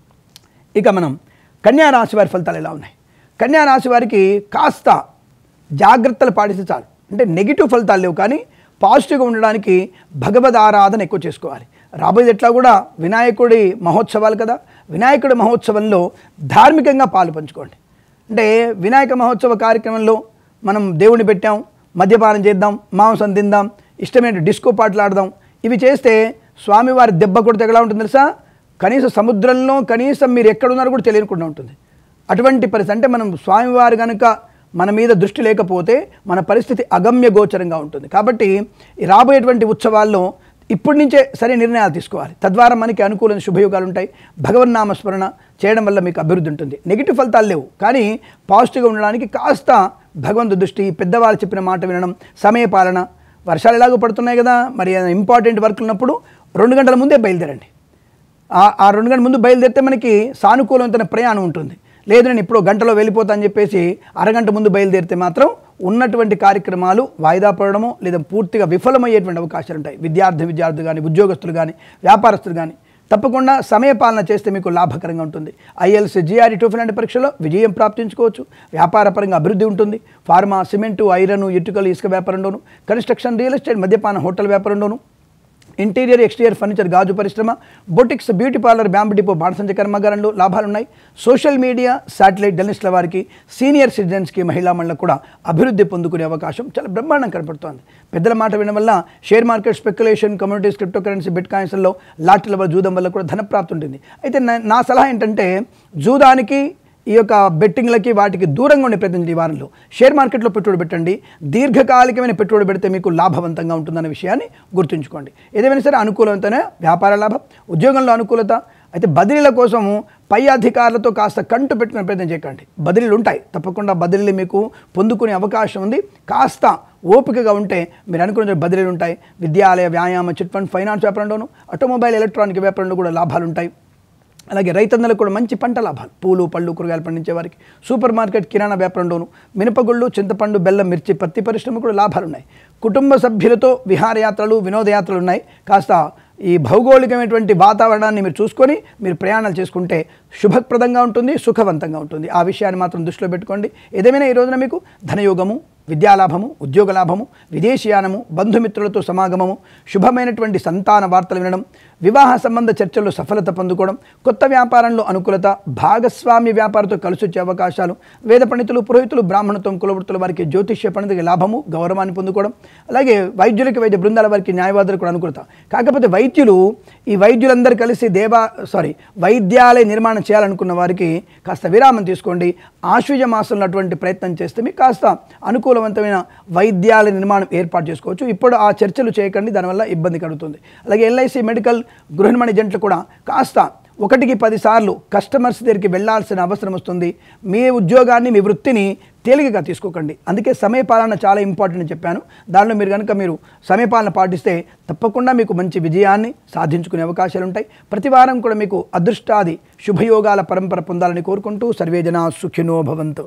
ఇక మనం కన్యా రాశి వారి ఫలితాలు ఎలా ఉన్నాయి కన్యా రాశి వారికి కాస్త జాగ్రత్తలు పాటిస్తే చాలు అంటే నెగిటివ్ ఫలితాలు లేవు కానీ పాజిటివ్గా ఉండడానికి భగవద్ ఆరాధన ఎక్కువ చేసుకోవాలి రాబోయేది ఎట్లా కూడా వినాయకుడి మహోత్సవాలు కదా వినాయకుడి మహోత్సవంలో ధార్మికంగా పాలు పంచుకోండి అంటే వినాయక మహోత్సవ కార్యక్రమంలో మనం దేవుడిని పెట్టాం మద్యపానం చేద్దాం మాంసం తిందాం ఇష్టమైన డిస్కో పాటలు ఆడదాం ఇవి చేస్తే స్వామివారి దెబ్బ కొడితే ఎలా ఉంటుంది తెలుసా కనీసం సముద్రంలో కనీసం మీరు ఎక్కడున్నారో కూడా తెలియకుండా ఉంటుంది అటువంటి పరిస్థితి అంటే మనం స్వామివారు కనుక మన మీద దృష్టి లేకపోతే మన పరిస్థితి అగమ్య గోచరంగా ఉంటుంది కాబట్టి ఈ రాబోయేటువంటి ఉత్సవాల్లో ఇప్పటి నుంచే సరే నిర్ణయాలు తీసుకోవాలి తద్వారా మనకి అనుకూలమైన శుభయోగాలు ఉంటాయి భగవన్నామస్మరణ చేయడం వల్ల మీకు అభివృద్ధి ఉంటుంది నెగిటివ్ ఫలితాలు లేవు కానీ పాజిటివ్గా ఉండడానికి కాస్త భగవంతు దృష్టి పెద్దవాళ్ళు చెప్పిన మాట వినడం సమయపాలన వర్షాలు ఎలాగో పడుతున్నాయి కదా మరి ఇంపార్టెంట్ వర్క్ ఉన్నప్పుడు రెండు గంటల ముందే బయలుదేరండి ఆ- ఆ రెండు గంటల ముందు బయలుదేరితే మనకి సానుకూలమైన ప్రయాణం ఉంటుంది లేదు నేను ఇప్పుడు గంటలో వెళ్ళిపోతా అని చెప్పేసి అరగంట ముందు బయలుదేరితే మాత్రం ఉన్నటువంటి కార్యక్రమాలు వాయిదా పడడము లేదా పూర్తిగా విఫలమయ్యేటువంటి అవకాశాలు ఉంటాయి విద్యార్థి విద్యార్థులు కానీ ఉద్యోగస్తులు కానీ వ్యాపారస్తులు కానీ తప్పకుండా సమయపాలన చేస్తే మీకు లాభకరంగా ఉంటుంది ఐఎల్స్ జిఆర్ఈ టూ లాంటి పరీక్షలో విజయం ప్రాప్తించుకోవచ్చు వ్యాపారపరంగా అభివృద్ధి ఉంటుంది ఫార్మా సిమెంటు ఐరన్ ఇటుకలు ఇసుక వ్యాపారంలోను కన్స్ట్రక్షన్ రియల్ ఎస్టేట్ మద్యపాన హోటల్ వ్యాపారంలోను ఇంటీరియర్ ఎక్స్టీరియర్ ఫర్నిచర్ గాజు పరిశ్రమ boutiques beauty parlour bamboo depot బాణసంచ కర్మాగారంలో లాభాలున్నాయి సోషల్ మీడియా శాటిలైట్ జర్నలిస్టుల వారికి సీనియర్ సిటిజన్స్కి మహిళా మండలకు కూడా అభివృద్ధి పొందుకునే అవకాశం చాలా బ్రహ్మాండం కనపడుతోంది పెద్దల మాట వినడం వల్ల share market speculation communities crypto currency బిట్ కాయిన్స్లో లాటరీల వల్ల జూదం వల్ల కూడా ధనప్రాప్తి ఉంటుంది అయితే నా- నా సలహా ఏంటంటే జూదానికి ఈ యొక్క బెట్టింగ్లకి వాటికి దూరంగా ఉండే ప్రయత్నం చేయండి ఈ వారంలో షేర్ మార్కెట్లో పెట్టుబడి పెట్టండి దీర్ఘకాలికమైన పెట్టుబడి పెడితే మీకు లాభవంతంగా ఉంటుందన్న విషయాన్ని గుర్తుంచుకోండి ఏదేమైనా సరే అనుకూలవంతమైన వ్యాపార లాభం ఉద్యోగంలో అనుకూలత అయితే బదిలీల కోసము పై అధికారులతో కాస్త కంటు పెట్టుకునే ప్రయత్నం చేయకండి బదిలీలు ఉంటాయి తప్పకుండా బదిలీలు మీకు పొందుకునే అవకాశం ఉంది కాస్త ఓపికగా ఉంటే మీరు అనుకున్న బదిలీలు ఉంటాయి విద్యాలయ వ్యాయామ చిట్ ఫండ్ ఫైనాన్స్ వ్యాపారంలోను ఆటోమొబైల్ ఎలక్ట్రానిక్ వ్యాపారంలో కూడా లాభాలు ఉంటాయి అలాగే రైతన్నలకు కూడా మంచి పంట లాభాలు పూలు పళ్ళు కూరగాయలు పండించే వారికి సూపర్ మార్కెట్ కిరాణా వ్యాపారంలోను మినపగుళ్ళు చింతపండు బెల్లం మిర్చి పత్తి పరిశ్రమ కూడా లాభాలు ఉన్నాయి కుటుంబ సభ్యులతో విహారయాత్రలు వినోదయాత్రలు ఉన్నాయి కాస్త ఈ భౌగోళికమైనటువంటి వాతావరణాన్ని మీరు చూసుకొని మీరు ప్రయాణాలు చేసుకుంటే శుభప్రదంగా ఉంటుంది సుఖవంతంగా ఉంటుంది ఆ విషయాన్ని మాత్రం దృష్టిలో పెట్టుకోండి ఏదేమైనా ఈ రోజున మీకు ధనయోగము విద్యాలాభము ఉద్యోగ లాభము విదేశీయానము బంధుమిత్రులతో సమాగమము శుభమైనటువంటి సంతాన వార్తలు వినడం వివాహ సంబంధ చర్చల్లో సఫలత పొందుకోవడం కొత్త వ్యాపారంలో అనుకూలత భాగస్వామి వ్యాపారంతో కలిసి వచ్చే అవకాశాలు వేద పండితులు పురోహితులు బ్రాహ్మణత్వం కులవృత్తుల వారికి జ్యోతిష్య పండితులకి లాభము గౌరవాన్ని పొందుకోవడం అలాగే వైద్యులకి వైద్య బృందాల వారికి న్యాయవాదులకు కూడా అనుకూలత కాకపోతే వైద్యులు ఈ వైద్యులందరూ కలిసి దేవా సారీ వైద్యాలయ నిర్మాణం చేయాలనుకున్న వారికి కాస్త విరామం తీసుకోండి ఆశ్వజ మాసంలో అటువంటి ప్రయత్నం చేస్తే మీకు కాస్త అనుకూలవంతమైన వైద్యాలయ నిర్మాణం ఏర్పాటు చేసుకోవచ్చు ఇప్పుడు ఆ చర్చలు చేయకండి దానివల్ల ఇబ్బంది కలుగుతుంది అలాగే ఎల్ఐసి మెడికల్ గృహ నిర్మాణ ఏజెంట్లు కూడా కాస్త ఒకటికి పదిసార్లు కస్టమర్స్ దగ్గరికి వెళ్ళాల్సిన అవసరం వస్తుంది మీ ఉద్యోగాన్ని మీ వృత్తిని తేలికగా తీసుకోకండి అందుకే సమయపాలన చాలా ఇంపార్టెంట్ అని చెప్పాను దానిలో మీరు కనుక మీరు సమయపాలన పాటిస్తే తప్పకుండా మీకు మంచి విజయాన్ని సాధించుకునే అవకాశాలు ఉంటాయి ప్రతి వారం కూడా మీకు అదృష్టాది శుభయోగాల పరంపర పొందాలని కోరుకుంటూ సర్వేజన సుఖినో భవంతు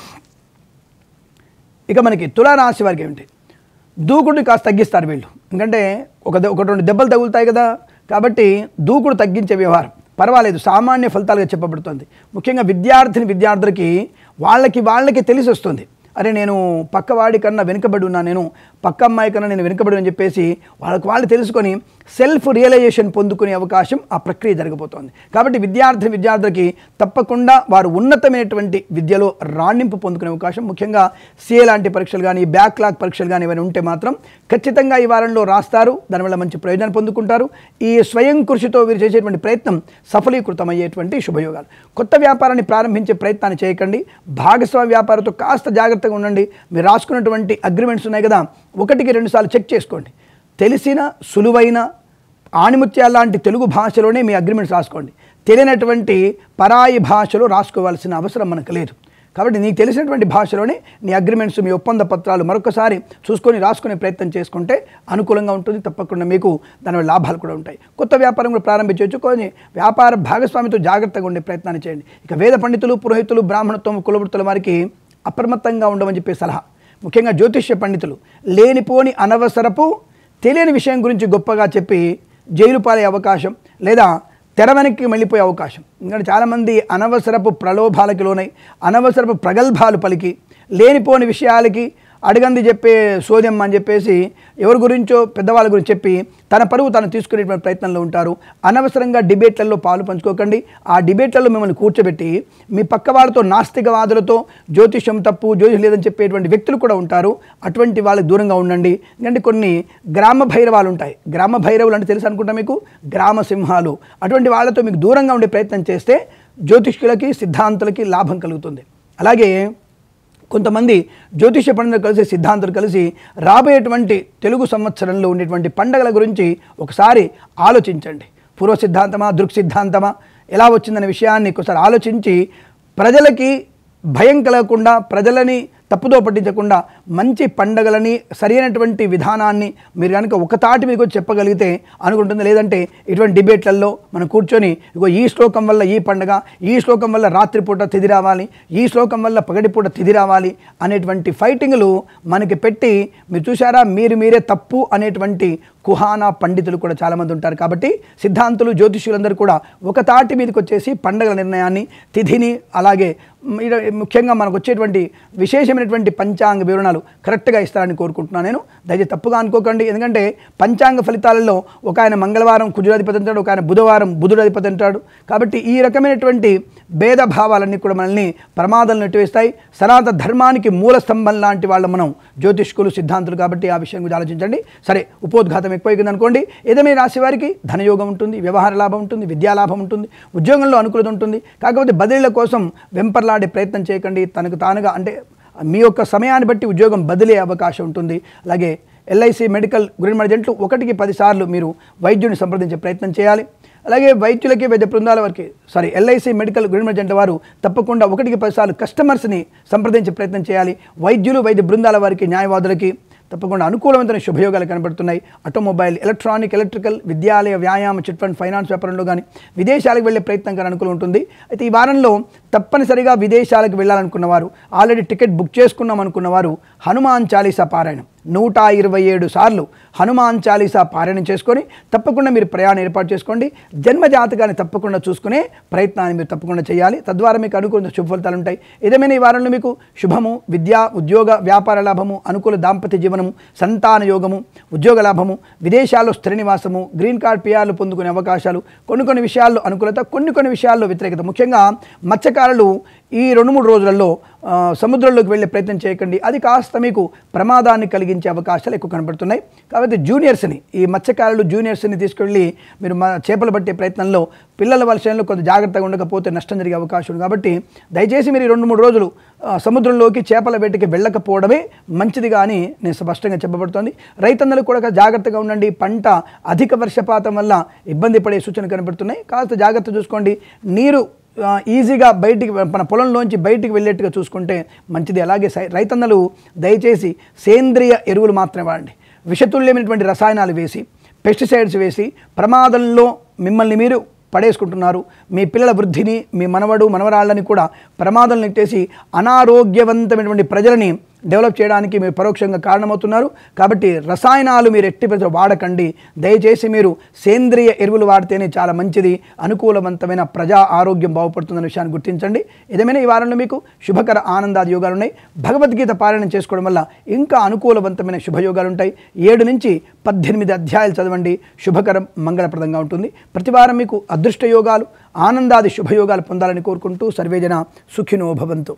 ఇక మనకి తులారాశి వారికి ఏమిటి దూకుడు కాస్త తగ్గిస్తారు వీళ్ళు ఎందుకంటే ఒక ద- ఒక రెండు దెబ్బలు తగులుతాయి కదా కాబట్టి దూకుడు తగ్గించే వ్యవహారం పర్వాలేదు సామాన్య ఫలితాలుగా చెప్పబడుతుంది ముఖ్యంగా విద్యార్థిని విద్యార్థులకి వాళ్ళకి వాళ్ళకి తెలిసి వస్తుంది అరే నేను పక్కవాడి కన్నా వెనుకబడి ఉన్నా నేను పక్క అమ్మాయి కన్నా నేను వెనుకబడి అని చెప్పేసి వాళ్ళకి వాళ్ళు తెలుసుకొని సెల్ఫ్ రియలైజేషన్ పొందుకునే అవకాశం ఆ ప్రక్రియ జరగబోతోంది కాబట్టి విద్యార్థి విద్యార్థులకి తప్పకుండా వారు ఉన్నతమైనటువంటి విద్యలో రాణింపు పొందుకునే అవకాశం ముఖ్యంగా సిఏ లాంటి పరీక్షలు కానీ బ్యాక్లాగ్ పరీక్షలు కానీ ఏమైనా ఉంటే మాత్రం ఖచ్చితంగా ఈ వారంలో రాస్తారు దానివల్ల మంచి ప్రయోజనాన్ని పొందుకుంటారు ఈ స్వయం కృషితో వీరు చేసేటువంటి ప్రయత్నం సఫలీకృతమయ్యేటువంటి శుభయోగాలు కొత్త వ్యాపారాన్ని ప్రారంభించే ప్రయత్నాన్ని చేయకండి భాగస్వామి వ్యాపారంతో కాస్త జాగ్రత్తగా ఉండండి మీరు రాసుకున్నటువంటి అగ్రిమెంట్స్ ఉన్నాయి కదా ఒకటికి రెండుసార్లు చెక్ చేసుకోండి తెలిసిన సులువైన ఆణిముత్యాల లాంటి తెలుగు భాషలోనే మీ అగ్రిమెంట్స్ రాసుకోండి తెలియనటువంటి పరాయి భాషలో రాసుకోవాల్సిన అవసరం మనకు లేదు కాబట్టి నీకు తెలిసినటువంటి భాషలోనే నీ అగ్రిమెంట్స్ మీ ఒప్పంద పత్రాలు మరొకసారి చూసుకొని రాసుకునే ప్రయత్నం చేసుకుంటే అనుకూలంగా ఉంటుంది తప్పకుండా మీకు దానివల్ల లాభాలు కూడా ఉంటాయి కొత్త వ్యాపారం కూడా ప్రారంభించవచ్చు కొన్ని వ్యాపార భాగస్వామితో జాగ్రత్తగా ఉండే ప్రయత్నాన్ని చేయండి ఇక వేద పండితులు పురోహితులు బ్రాహ్మణత్వం కులవృత్తుల వారికి అప్రమత్తంగా ఉండమని చెప్పే సలహా ముఖ్యంగా జ్యోతిష్య పండితులు లేనిపోని అనవసరపు తెలియని విషయం గురించి గొప్పగా చెప్పి జైలు పాలే అవకాశం లేదా తెర వెనక్కి వెళ్ళిపోయే అవకాశం ఎందుకంటే చాలామంది అనవసరపు ప్రలోభాలకి లోనై అనవసరపు ప్రగల్భాలు పలికి లేనిపోని విషయాలకి అడగంది చెప్పే సోదెమ్మ అని చెప్పేసి ఎవరి గురించో పెద్దవాళ్ళ గురించి చెప్పి తన పరువు తను తీసుకునేటువంటి ప్రయత్నంలో ఉంటారు అనవసరంగా డిబేట్లలో పాలు పంచుకోకండి ఆ డిబేట్లలో మిమ్మల్ని కూర్చోబెట్టి మీ పక్క వాళ్ళతో నాస్తికవాదులతో జ్యోతిషం తప్పు జ్యోతిషం లేదని చెప్పేటువంటి వ్యక్తులు కూడా ఉంటారు అటువంటి వాళ్ళకి దూరంగా ఉండండి ఎందుకంటే కొన్ని గ్రామ భైరవాలు ఉంటాయి గ్రామ భైరవులు అంటే తెలుసు అనుకుంటా మీకు గ్రామ సింహాలు అటువంటి వాళ్ళతో మీకు దూరంగా ఉండే ప్రయత్నం చేస్తే జ్యోతిష్కులకి సిద్ధాంతులకి లాభం కలుగుతుంది అలాగే కొంతమంది జ్యోతిష పండితులు కలిసి సిద్ధాంతులు కలిసి రాబోయేటువంటి తెలుగు సంవత్సరంలో ఉండేటువంటి పండగల గురించి ఒకసారి ఆలోచించండి పూర్వ సిద్ధాంతమా దృక్ సిద్ధాంతమా ఎలా వచ్చిందనే విషయాన్ని ఒకసారి ఆలోచించి ప్రజలకి భయం కలగకుండా ప్రజలని తప్పుదో పట్టించకుండా మంచి పండగలని సరైనటువంటి విధానాన్ని మీరు కనుక ఒక తాటి మీకు చెప్పగలిగితే అనుకుంటుంది లేదంటే ఇటువంటి డిబేట్లలో మనం కూర్చొని ఇగో ఈ శ్లోకం వల్ల ఈ పండగ ఈ శ్లోకం వల్ల రాత్రిపూట తిది రావాలి ఈ శ్లోకం వల్ల పగటిపూట తిది రావాలి అనేటువంటి ఫైటింగ్లు మనకి పెట్టి మీరు చూసారా మీరు మీరే తప్పు అనేటువంటి కుహానా పండితులు కూడా చాలామంది ఉంటారు కాబట్టి సిద్ధాంతులు జ్యోతిష్యులందరూ కూడా ఒక తాటి మీదకి వచ్చేసి పండగల నిర్ణయాన్ని తిథిని అలాగే మ్, ఇడ- ముఖ్యంగా మనకు వచ్చేటువంటి విశేషమైనటువంటి పంచాంగ వివరణలు కరెక్ట్గా ఇస్తారని కోరుకుంటున్నాను నేను దయచేసి తప్పుగా అనుకోకండి ఎందుకంటే పంచాంగ ఫలితాలలో ఒక ఆయన మంగళవారం కుజురాధిపతి అంటాడు ఒక ఆయన బుధవారం బుధుడు అధిపతి అంటాడు కాబట్టి ఈ రకమైనటువంటి భేదభావాలన్నీ కూడా మనల్ని ప్రమాదాలు నెట్టివేస్తాయి సనాతన ధర్మానికి మూల స్తంభం లాంటి వాళ్ళం మనం జ్యోతిష్కులు సిద్ధాంతులు కాబట్టి ఆ విషయం గురించి ఆలోచించండి సరే ఉపోద్ఘాతం ఎక్కువైంది అనుకోండి ఏదేమైనా రాశి వారికి ధనయోగం ఉంటుంది వ్యవహార లాభం ఉంటుంది విద్యా లాభం ఉంటుంది ఉద్యోగంలో అనుకూలత ఉంటుంది కాకపోతే బదిలీల కోసం వెంపర్లాడే ప్రయత్నం చేయకండి తనకు తానుగా అంటే మీ యొక్క సమయాన్ని బట్టి ఉద్యోగం బదిలీ అయ్యే అవకాశం ఉంటుంది అలాగే ఎల్ఐసి మెడికల్ గురిమడి జంట్లు ఒకటికి పదిసార్లు మీరు వైద్యుని సంప్రదించే ప్రయత్నం చేయాలి అలాగే వైద్యులకి వైద్య బృందాల వారికి సారీ ఎల్ఐసి మెడికల్ గురిమడి జంట వారు తప్పకుండా ఒకటికి పదిసార్లు కస్టమర్స్ని సంప్రదించే ప్రయత్నం చేయాలి వైద్యులు వైద్య బృందాల వారికి న్యాయవాదులకి తప్పకుండా అనుకూలమైన శుభయోగాలు కనబడుతున్నాయి ఆటోమొబైల్ ఎలక్ట్రానిక్ ఎలక్ట్రికల్ విద్యాలయ వ్యాయామ చిట్ ఫండ్ ఫైనాన్స్ వ్యాపారంలో కానీ విదేశాలకు వెళ్ళే ప్రయత్నం కానీ అనుకూలం ఉంటుంది అయితే ఈ వారంలో తప్పనిసరిగా విదేశాలకు వెళ్ళాలనుకున్న వారు ఆల్రెడీ టికెట్ బుక్ చేసుకున్నాం అనుకున్న వారు హనుమాన్ చాలీసా పారాయణం నూట ఇరవై ఏడు సార్లు హనుమాన్ చాలీసా పారాయణం చేసుకొని తప్పకుండా మీరు ప్రయాణం ఏర్పాటు చేసుకోండి జన్మ జాతకాన్ని తప్పకుండా చూసుకునే ప్రయత్నాన్ని మీరు తప్పకుండా చేయాలి తద్వారా మీకు అనుకూల శుభ ఫలితాలు ఉంటాయి ఏదేమైనా ఈ వారంలో మీకు శుభము విద్యా ఉద్యోగ వ్యాపార లాభము అనుకూల దాంపత్య జీవనము సంతాన యోగము ఉద్యోగ లాభము విదేశాల్లో స్థిర నివాసము గ్రీన్ కార్డ్ పిఆర్లు పొందుకునే అవకాశాలు కొన్ని కొన్ని విషయాల్లో అనుకూలత కొన్ని కొన్ని విషయాల్లో వ్యతిరేకత ముఖ్యంగా మత్స్యకారులు ఈ రెండు మూడు రోజులలో ఆ, సముద్రంలోకి వెళ్ళే ప్రయత్నం చేయకండి అది కాస్త మీకు ప్రమాదాన్ని కలిగించే అవకాశాలు ఎక్కువ కనబడుతున్నాయి కాబట్టి జూనియర్స్ని ఈ మత్స్యకారులు జూనియర్స్ని తీసుకెళ్ళి మీరు మా చేపలు పట్టే ప్రయత్నంలో పిల్లల విషయంలో కొంత జాగ్రత్తగా ఉండకపోతే నష్టం జరిగే అవకాశం ఉంది కాబట్టి దయచేసి మీరు ఈ రెండు మూడు రోజులు ఆ, సముద్రంలోకి చేపల వేటకి వెళ్ళకపోవడమే మంచిది కానీ నేను స్పష్టంగా చెప్పబడుతోంది రైతన్నలు కూడా కాస్త జాగ్రత్తగా ఉండండి పంట అధిక వర్షపాతం వల్ల ఇబ్బంది పడే సూచనలు కనబడుతున్నాయి కాస్త జాగ్రత్త చూసుకోండి నీరు ఆ, ఈజీగా బయటికి మన పొలంలోంచి బయటికి వెళ్ళేట్టుగా చూసుకుంటే మంచిది అలాగే సై- రైతన్నలు దయచేసి సేంద్రియ ఎరువులు మాత్రమే వాడండి విషతుల్యమైనటువంటి రసాయనాలు వేసి పెస్టిసైడ్స్ వేసి ప్రమాదంలో మిమ్మల్ని మీరు పడేసుకుంటున్నారు మీ పిల్లల వృద్ధిని మీ మనవడు మనవరాళ్ళని కూడా ప్రమాదం నెట్టేసి అనారోగ్యవంతమైనటువంటి ప్రజలని డెవలప్ చేయడానికి మీరు పరోక్షంగా కారణమవుతున్నారు కాబట్టి రసాయనాలు మీరు ఎట్టి పరిస్థితుల్లో వాడకండి దయచేసి మీరు సేంద్రియ ఎరువులు వాడితేనే చాలా మంచిది అనుకూలవంతమైన ప్రజా ఆరోగ్యం బాగుపడుతుందనే విషయాన్ని గుర్తించండి ఏదేమైనా ఈ వారంలో మీకు శుభకర ఆనందాది యోగాలు ఉన్నాయి భగవద్గీత పారాయణం చేసుకోవడం వల్ల ఇంకా అనుకూలవంతమైన శుభయోగాలు ఉంటాయి ఏడు నుంచి పద్దెనిమిది అధ్యాయాలు చదవండి శుభకరం మంగళప్రదంగా ఉంటుంది ప్రతి వారం మీకు అదృష్ట యోగాలు ఆనందాది శుభయోగాలు పొందాలని కోరుకుంటూ సర్వేజన సుఖినో భవంతు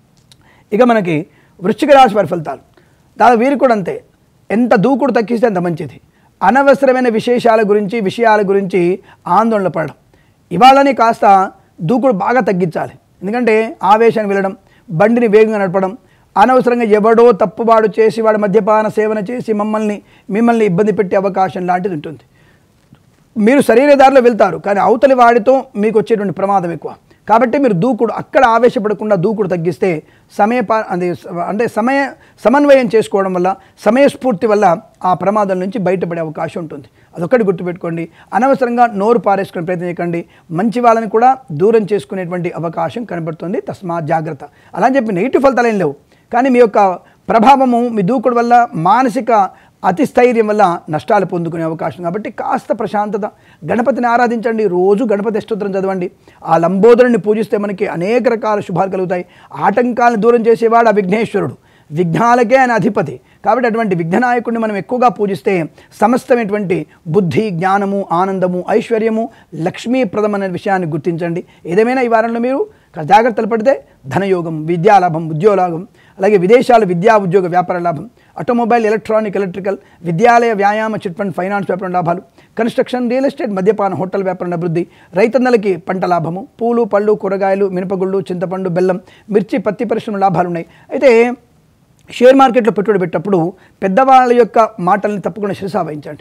ఇక మనకి వృశ్చిక రాశి వారి ఫలితాలు దాదాపు వీరికి కూడా అంతే ఎంత దూకుడు తగ్గిస్తే అంత మంచిది అనవసరమైన విశేషాల గురించి విషయాల గురించి ఆందోళన పడడం ఇవాళనే కాస్త దూకుడు బాగా తగ్గించాలి ఎందుకంటే ఆవేశాన్ని వెళ్ళడం బండిని వేగంగా నడపడం అనవసరంగా ఎవడో తప్పుబాడు చేసి వాడు మద్యపాన సేవన చేసి మమ్మల్ని మిమ్మల్ని ఇబ్బంది పెట్టే అవకాశం లాంటిది ఉంటుంది మీరు సరైన దారిలో వెళ్తారు కానీ అవతలి వాడితో మీకు వచ్చేటువంటి ప్రమాదం ఎక్కువ కాబట్టి మీరు దూకుడు అక్కడ ఆవేశపడకుండా దూకుడు తగ్గిస్తే సమయ పా- అది స- అంటే సమయ సమన్వయం చేసుకోవడం వల్ల సమయస్ఫూర్తి వల్ల ఆ ప్రమాదం నుంచి బయటపడే అవకాశం ఉంటుంది అదొక్కటి గుర్తుపెట్టుకోండి అనవసరంగా నోరు పారేసుకునే ప్రయత్నం చేయకండి మంచి వాళ్ళని కూడా దూరం చేసుకునేటువంటి అవకాశం కనబడుతుంది తస్మాత్ జాగ్రత్త అలా అని చెప్పి నెగిటివ్ ఫలితాలు ఏం లేవు కానీ మీ యొక్క ప్రభావము మీ దూకుడు వల్ల మానసిక అతి స్థైర్యం వల్ల నష్టాలు పొందుకునే అవకాశం కాబట్టి కాస్త ప్రశాంతత గణపతిని ఆరాధించండి రోజు గణపతి అష్టోత్తరం చదవండి ఆ లంబోదరుని పూజిస్తే మనకి అనేక రకాల శుభాలు కలుగుతాయి ఆటంకాలను దూరం చేసేవాడు ఆ విఘ్నేశ్వరుడు విఘ్నాలకే ఆయన అధిపతి కాబట్టి అటువంటి విఘ్ననాయకుడిని మనం ఎక్కువగా పూజిస్తే సమస్తమైనటువంటి బుద్ధి జ్ఞానము ఆనందము ఐశ్వర్యము లక్ష్మీప్రదం అనే విషయాన్ని గుర్తించండి ఏదేమైనా ఈ వారంలో మీరు కాస్త జాగ్రత్తలు పడితే ధనయోగం విద్యాలాభం ఉద్యోగలాభం అలాగే విదేశాలు విద్యా ఉద్యోగ వ్యాపార లాభం ఆటోమొబైల్ ఎలక్ట్రానిక్ ఎలక్ట్రికల్ విద్యాలయ వ్యాయామ చిట్ ఫండ్ ఫైనాన్స్ వ్యాపారం లాభాలు కన్స్ట్రక్షన్ రియల్ ఎస్టేట్ మద్యపాన హోటల్ వ్యాపారం అభివృద్ధి రైతన్నలకి పంట లాభము పూలు పళ్ళు కూరగాయలు మినపగుళ్ళు చింతపండు బెల్లం మిర్చి పత్తి పరిశ్రమ లాభాలు ఉన్నాయి అయితే షేర్ మార్కెట్లో పెట్టుబడి పెట్టినప్పుడు పెద్దవాళ్ళ యొక్క మాటల్ని తప్పకుండా శిరసా వహించండి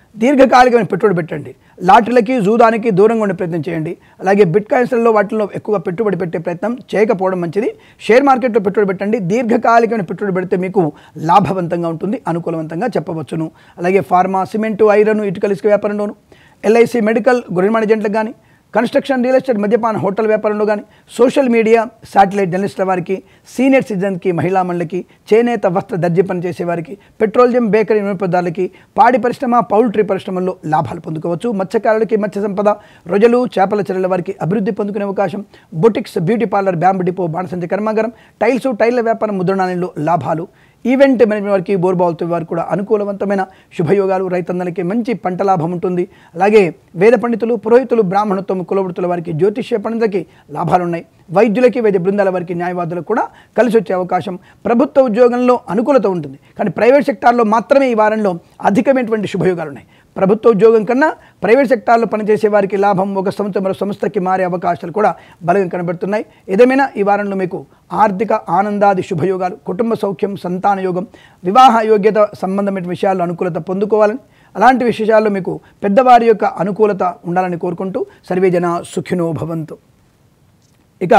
దీర్ఘకాలికమైన పెట్టుబడి పెట్టండి లాటరీలకి జూదానికి దూరంగా ఉండే ప్రయత్నం చేయండి అలాగే బిట్ కాయిన్స్లలో వాటిలో ఎక్కువ పెట్టుబడి పెట్టే ప్రయత్నం చేయకపోవడం మంచిది షేర్ మార్కెట్లో పెట్టుబడి పెట్టండి దీర్ఘకాలికమైన పెట్టుబడి పెడితే మీకు లాభవంతంగా ఉంటుంది అనుకూలవంతంగా చెప్పవచ్చును అలాగే ఫార్మా సిమెంటు ఐరన్ ఇటుకల ఇసుక వ్యాపారంలోను ఎల్ఐసి మెడికల్ గవర్నమెంట్ ఏజెంట్లకు కానీ కన్స్ట్రక్షన్ రియల్ ఎస్టేట్ మద్యపాన హోటల్ వ్యాపారంలో కానీ సోషల్ మీడియా శాటిలైట్ జర్నలిస్టుల వారికి సీనియర్ సిటిజన్కి మహిళా మండలికి చేనేత వస్త్ర దర్జీ పని చేసేవారికి పెట్రోలియం బేకరీ వినియోగదారులకి పాడి పరిశ్రమ పౌల్ట్రీ పరిశ్రమల్లో లాభాలు పొందుకోవచ్చు మత్స్యకారులకి మత్స్య సంపద రొజలు చేపల చెరువుల వారికి అభివృద్ధి పొందుకునే అవకాశం boutiques beauty parlour bamboo depot బాణసంచ కర్మాగారం టైల్స్ టైర్ల వ్యాపారం ముద్రణాలయంలో లాభాలు ఈవెంట్ మేనేజ్మెంట్ వారికి బోర్బావులతో వారు కూడా అనుకూలవంతమైన శుభయోగాలు రైతన్నలకి మంచి పంట లాభం ఉంటుంది అలాగే వేద పండితులు పురోహితులు బ్రాహ్మణత్వం కులవృత్తుల వారికి జ్యోతిష్య పండితులకి లాభాలు ఉన్నాయి వైద్యులకి వైద్య బృందాల వారికి న్యాయవాదులకు కూడా కలిసి వచ్చే అవకాశం ప్రభుత్వ ఉద్యోగంలో అనుకూలత ఉంటుంది కానీ ప్రైవేట్ సెక్టార్లో మాత్రమే ఈ వారంలో అధికమైనటువంటి శుభయోగాలు ఉన్నాయి ప్రభుత్వ ఉద్యోగం కన్నా ప్రైవేట్ సెక్టార్లో పనిచేసే వారికి లాభం ఒక సంస్థ మరో సంస్థకి మారే అవకాశాలు కూడా బలంగా కనబడుతున్నాయి ఏదేమైనా ఈ వారంలో మీకు ఆర్థిక ఆనందాది శుభయోగాలు కుటుంబ సౌఖ్యం సంతాన యోగం వివాహ యోగ్యత సంబంధమైన విషయాల్లో అనుకూలత పొందుకోవాలని అలాంటి విషయాల్లో మీకు పెద్దవారి యొక్క అనుకూలత ఉండాలని కోరుకుంటూ సర్వే జన సుఖినో భవంతు ఇక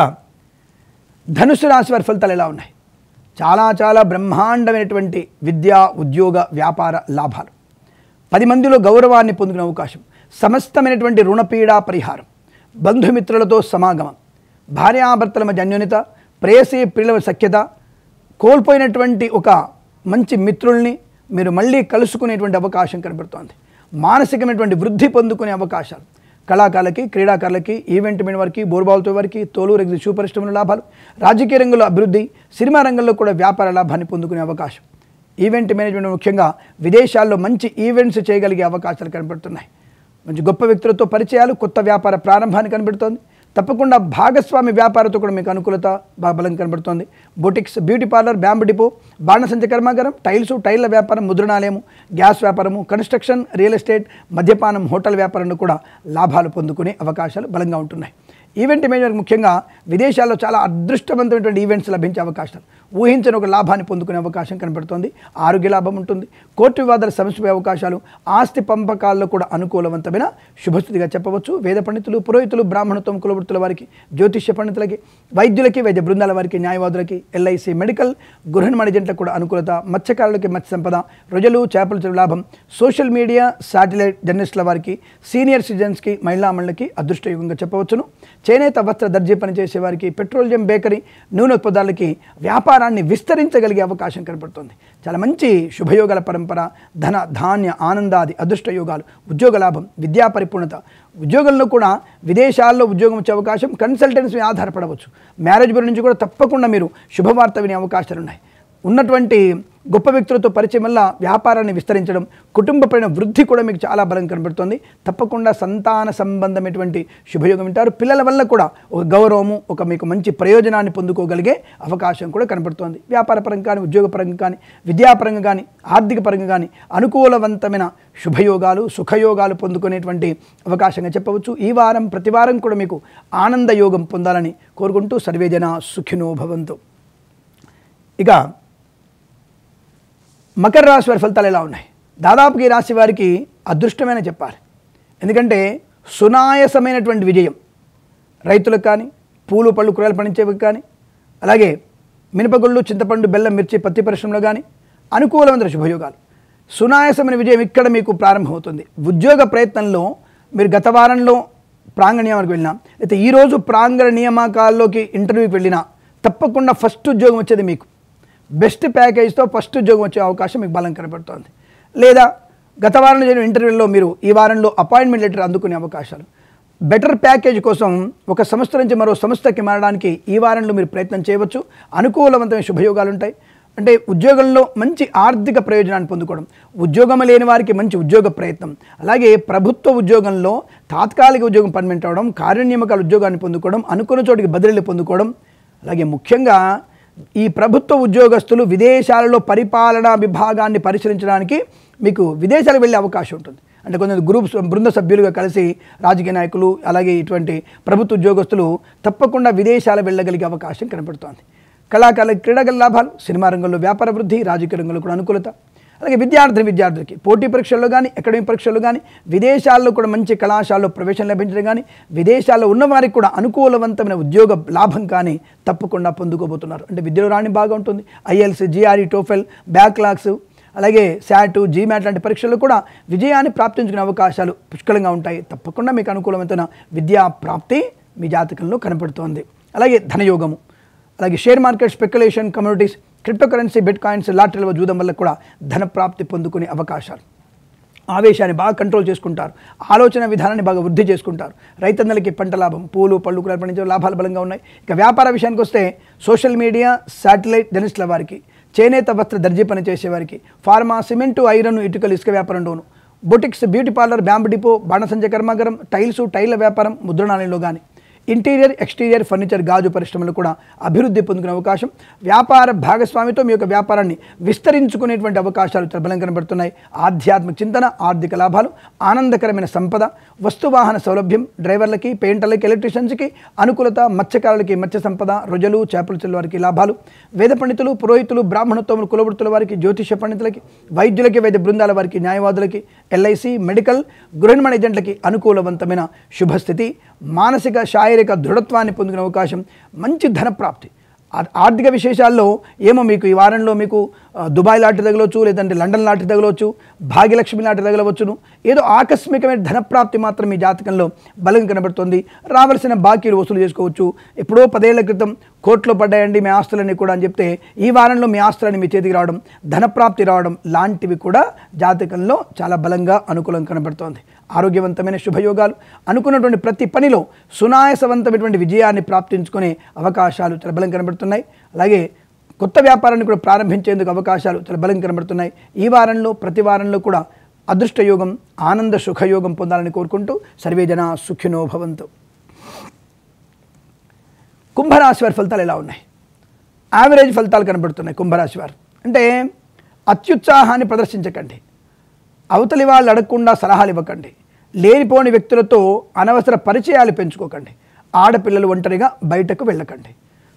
ధనుసు రాశి వారి ఫలితాలు ఎలా ఉన్నాయి చాలా చాలా బ్రహ్మాండమైనటువంటి విద్యా ఉద్యోగ వ్యాపార లాభాలు పది మందిలో గౌరవాన్ని పొందుకునే అవకాశం సమస్తమైనటువంటి రుణపీడా పరిహారం బంధుమిత్రులతో సమాగమం భార్యాభర్తల మధ్య అన్యోన్యత ప్రేయసీ ప్రియుల సఖ్యత కోల్పోయినటువంటి ఒక మంచి మిత్రుల్ని మీరు మళ్ళీ కలుసుకునేటువంటి అవకాశం కనబడుతోంది మానసికమైనటువంటి వృద్ధి పొందుకునే అవకాశాలు కళాకారులకి క్రీడాకారులకి ఈవెంట్ మీద వారికి బోర్బాల్తో వారికి తోలు ఎగ్జి షూ పరిశ్రమల లాభాలు రాజకీయ రంగంలో అభివృద్ధి సినిమా రంగంలో కూడా వ్యాపార లాభాన్ని పొందుకునే అవకాశం ఈవెంట్ మేనేజ్మెంట్ ముఖ్యంగా విదేశాల్లో మంచి ఈవెంట్స్ చేయగలిగే అవకాశాలు కనబడుతున్నాయి మంచి గొప్ప వ్యక్తులతో పరిచయాలు కొత్త వ్యాపార ప్రారంభాన్ని కనబడుతోంది తప్పకుండా భాగస్వామి వ్యాపారంతో కూడా మీకు అనుకూలత బాగా బలం కనబడుతోంది boutiques beauty parlour bamboo depot బాణసంచ కర్మాగారం టైల్స్ టైర్ల వ్యాపారం ముద్రణాలయము గ్యాస్ వ్యాపారము కన్స్ట్రక్షన్ రియల్ ఎస్టేట్ మద్యపానం హోటల్ వ్యాపారంలో కూడా లాభాలు పొందుకునే అవకాశాలు బలంగా ఉంటున్నాయి ఈవెంట్ మేనేజర్ ముఖ్యంగా విదేశాల్లో చాలా అదృష్టవంతమైనటువంటి ఈవెంట్స్ లభించే అవకాశాలు ఊహించని ఒక లాభాన్ని పొందుకునే అవకాశం కనబడుతోంది ఆరోగ్య లాభం ఉంటుంది కోర్టు వివాదాల సమస్య అవకాశాలు ఆస్తి పంపకాల్లో కూడా అనుకూలవంతమైన శుభస్థితిగా చెప్పవచ్చు వేద పండితులు పురోహితులు బ్రాహ్మణత్వం కులవృత్తుల వారికి జ్యోతిష్య పండితులకి వైద్యులకి వైద్య బృందాల వారికి న్యాయవాదులకి ఎల్ఐసి మెడికల్ గృహ మణిజెంట్లకు కూడా అనుకూలత మత్స్యకారులకి మత్స్య సంపద రొజలు చేపల చెరువు లాభం సోషల్ మీడియా శాటిలైట్ జర్నలిస్టుల వారికి సీనియర్ సిటిజన్స్కి మహిళా మండలికి అదృష్టయుగంగా చెప్పవచ్చును చేనేత వస్త్ర దర్జీ పనిచేసే వారికి పెట్రోలియం బేకరీ నూనె ఉత్పత్తులకి వ్యాపారాన్ని విస్తరించగలిగే అవకాశం కనబడుతుంది చాలా మంచి శుభయోగాల పరంపర ధన ధాన్య ఆనందాది అదృష్ట యోగాలు ఉద్యోగ లాభం విద్యా పరిపూర్ణత ఉద్యోగంలో కూడా విదేశాల్లో ఉద్యోగం వచ్చే అవకాశం కన్సల్టెన్సీ ఆధారపడవచ్చు మ్యారేజ్ బ్యూరో నుంచి కూడా తప్పకుండా మీరు శుభవార్త వినే అవకాశాలు ఉన్నాయి ఉన్నటువంటి గొప్ప వ్యక్తులతో పరిచయం వల్ల వ్యాపారాన్ని విస్తరించడం కుటుంబపైన వృద్ధి కూడా మీకు చాలా బలం కనబడుతుంది తప్పకుండా సంతాన సంబంధమైనటువంటి శుభయోగం వింటారు పిల్లల వల్ల కూడా ఒక గౌరవము ఒక మీకు మంచి ప్రయోజనాన్ని పొందుకోగలిగే అవకాశం కూడా కనబడుతోంది వ్యాపార పరంగా కానీ ఉద్యోగ పరంగా కానీ విద్యాపరంగా కానీ ఆర్థిక పరంగా కానీ అనుకూలవంతమైన శుభయోగాలు సుఖయోగాలు పొందుకునేటువంటి అవకాశంగా చెప్పవచ్చు ఈ వారం ప్రతి వారం కూడా మీకు ఆనంద యోగం పొందాలని కోరుకుంటూ సర్వేజన సుఖినో భవంతు ఇక మకర రాశి వారి ఫలితాలు ఎలా ఉన్నాయి దాదాపుగా ఈ రాశి వారికి అదృష్టమైన చెప్పాలి ఎందుకంటే సునాయసమైనటువంటి విజయం రైతులకు కానీ పూలు పళ్ళు కూరలు పండించేవి కానీ అలాగే మినపగుళ్ళు చింతపండు బెల్లం మిర్చి పత్తి పరిశ్రమలో కానీ అనుకూలమైన శుభయోగాలు సునాయసమైన విజయం ఇక్కడ మీకు ప్రారంభమవుతుంది ఉద్యోగ ప్రయత్నంలో మీరు గత వారంలో ప్రాంగణ నియామకాలకు వెళ్ళినా అయితే ఈరోజు ప్రాంగణ నియామకాల్లోకి ఇంటర్వ్యూకి వెళ్ళినా తప్పకుండా ఫస్ట్ ఉద్యోగం వచ్చేది మీకు బెస్ట్ ప్యాకేజ్తో ఫస్ట్ ఉద్యోగం వచ్చే అవకాశం మీకు బలం కనబడుతోంది లేదా గత వారంలో జరిగిన ఇంటర్వ్యూలో మీరు ఈ వారంలో అపాయింట్మెంట్ లెటర్ అందుకునే అవకాశాలు బెటర్ ప్యాకేజ్ కోసం ఒక సంస్థ నుంచి మరో సంస్థకి మారడానికి ఈ వారంలో మీరు ప్రయత్నం చేయవచ్చు అనుకూలవంతమైన శుభయోగాలు ఉంటాయి అంటే ఉద్యోగంలో మంచి ఆర్థిక ప్రయోజనాన్ని పొందుకోవడం ఉద్యోగం లేని వారికి మంచి ఉద్యోగ ప్రయత్నం అలాగే ప్రభుత్వ ఉద్యోగంలో తాత్కాలిక ఉద్యోగం పర్మనెంట్ అవడం కార్యనియామకాల ఉద్యోగాన్ని పొందుకోవడం అనుకున్న చోటికి బదిలీలు పొందుకోవడం అలాగే ముఖ్యంగా ఈ ప్రభుత్వ ఉద్యోగస్తులు విదేశాలలో పరిపాలనా విభాగాన్ని పరిశీలించడానికి మీకు విదేశాలకు వెళ్ళే అవకాశం ఉంటుంది అంటే కొంచెం గ్రూప్స్ బృంద సభ్యులుగా కలిసి రాజకీయ నాయకులు అలాగే ఇటువంటి ప్రభుత్వ ఉద్యోగస్తులు తప్పకుండా విదేశాలు వెళ్ళగలిగే అవకాశం కనపడుతోంది కళాకారుల క్రీడగల లాభాలు సినిమా రంగంలో వ్యాపార వృద్ధి రాజకీయ రంగంలో కూడా అనుకూలత అలాగే విద్యార్థి విద్యార్థులకి పోటీ పరీక్షల్లో కానీ అకాడమిక్ పరీక్షల్లో కానీ విదేశాల్లో కూడా మంచి కళాశాలలో ప్రవేశం లభించడం కానీ విదేశాల్లో ఉన్నవారికి కూడా అనుకూలవంతమైన ఉద్యోగ లాభం కానీ తప్పకుండా పొందుకోబోతున్నారు అంటే విద్యలో రాణి బాగా ఉంటుంది ఐఎల్స్ జిఆర్ఈ టోఫెల్ బ్యాక్లాగ్స్ అలాగే శాట్ జీమాట్ లాంటి పరీక్షల్లో కూడా విజయాన్ని ప్రాప్తించుకునే అవకాశాలు పుష్కలంగా ఉంటాయి తప్పకుండా మీకు అనుకూలమైన విద్యా ప్రాప్తి మీ జాతకంలో కనపడుతోంది అలాగే ధనయోగము అలాగే share market speculation communities crypto currency bitcoins లాటరీలో జూదం వల్ల కూడా ధన ప్రాప్తి పొందుకునే అవకాశాలు ఆవేశాన్ని బాగా కంట్రోల్ చేసుకుంటారు ఆలోచన విధానాన్ని బాగా వృద్ధి చేసుకుంటారు రైతన్నలకి పంట లాభం పూలు పళ్ళు కూరలు పండించే లాభాలు బలంగా ఉన్నాయి ఇక వ్యాపార విషయానికి వస్తే సోషల్ మీడియా శాటిలైట్ జర్నలిస్టుల వారికి చేనేత వస్త్ర దర్జీ పని చేసేవారికి ఫార్మా సిమెంటు ఐరన్ ఇటుకలు ఇసుక వ్యాపారంలోను boutiques beauty parlour bamboo depot బాణసంచ కర్మాగారం టైల్స్ టైల్ల వ్యాపారం ముద్రణాలయంలో కానీ ఇంటీరియర్ ఎక్స్టీరియర్ ఫర్నిచర్ గాజు పరిశ్రమలు కూడా అభివృద్ధి పొందుకునే అవకాశం వ్యాపార భాగస్వామితో మీ యొక్క వ్యాపారాన్ని విస్తరించుకునేటువంటి అవకాశాలు చాలా బలంగా కనబడుతున్నాయి ఆధ్యాత్మిక చింతన ఆర్థిక లాభాలు ఆనందకరమైన సంపద వస్తువాహన సౌలభ్యం డ్రైవర్లకి పెయింటర్లకి ఎలక్ట్రీషియన్స్కి అనుకూలత మత్స్యకారులకి మత్స్య సంపద రొజలు చేపల చెల్లు వారికి లాభాలు వేద పండితులు పురోహితులు బ్రాహ్మణత్వములు కులవృత్తుల వారికి జ్యోతిష పండితులకి వైద్యులకి వైద్య బృందాల వారికి న్యాయవాదులకి ఎల్ఐసి మెడికల్ గృహనిర్మాణ ఏజెంట్లకి అనుకూలవంతమైన శుభస్థితి మానసిక శారీరక దృఢత్వాన్ని పొందుకునే అవకాశం మంచి ధన ప్రాప్తి ఆ- ఆర్థిక విశేషాల్లో ఏమో మీకు ఈ వారంలో మీకు ఆ, దుబాయ్ లాంటి తగలవచ్చు లేదంటే లండన్ లాంటి తగలవచ్చు భాగ్యలక్ష్మి లాంటి తగలవచ్చును ఏదో ఆకస్మికమైన ధనప్రాప్తి మాత్రం మీ జాతకంలో బలంగా కనబడుతుంది రావాల్సిన బాకీలు వసూలు చేసుకోవచ్చు ఎప్పుడో పదేళ్ల క్రితం కోర్టులో పడ్డాయండి మీ ఆస్తులన్నీ కూడా అని చెప్తే ఈ వారంలో మీ ఆస్తులన్నీ మీ చేతికి రావడం ధనప్రాప్తి రావడం లాంటివి కూడా జాతకంలో చాలా బలంగా అనుకూలం కనబడుతోంది ఆరోగ్యవంతమైన శుభయోగాలు అనుకున్నటువంటి ప్రతి పనిలో సునాయసవంతమైనటువంటి విజయాన్ని ప్రాప్తించుకునే అవకాశాలు చాలా బలం కనబడుతున్నాయి అలాగే కొత్త వ్యాపారాన్ని కూడా ప్రారంభించేందుకు అవకాశాలు చాలా బలం కనబడుతున్నాయి ఈ వారంలో ప్రతి వారంలో కూడా అదృష్టయోగం ఆనంద సుఖయోగం పొందాలని కోరుకుంటూ సర్వే జన సుఖినో భవంతు కుంభరాశి వారి ఫలితాలు ఎలా ఉన్నాయి యావరేజ్ ఫలితాలు కనబడుతున్నాయి కుంభరాశి వారు అంటే అత్యుత్సాహాన్ని ప్రదర్శించకండి అవతలి వాళ్ళు అడగకుండా సలహాలు ఇవ్వకండి లేనిపోని వ్యక్తులతో అనవసర పరిచయాలు పెంచుకోకండి ఆడపిల్లలు ఒంటరిగా బయటకు వెళ్ళకండి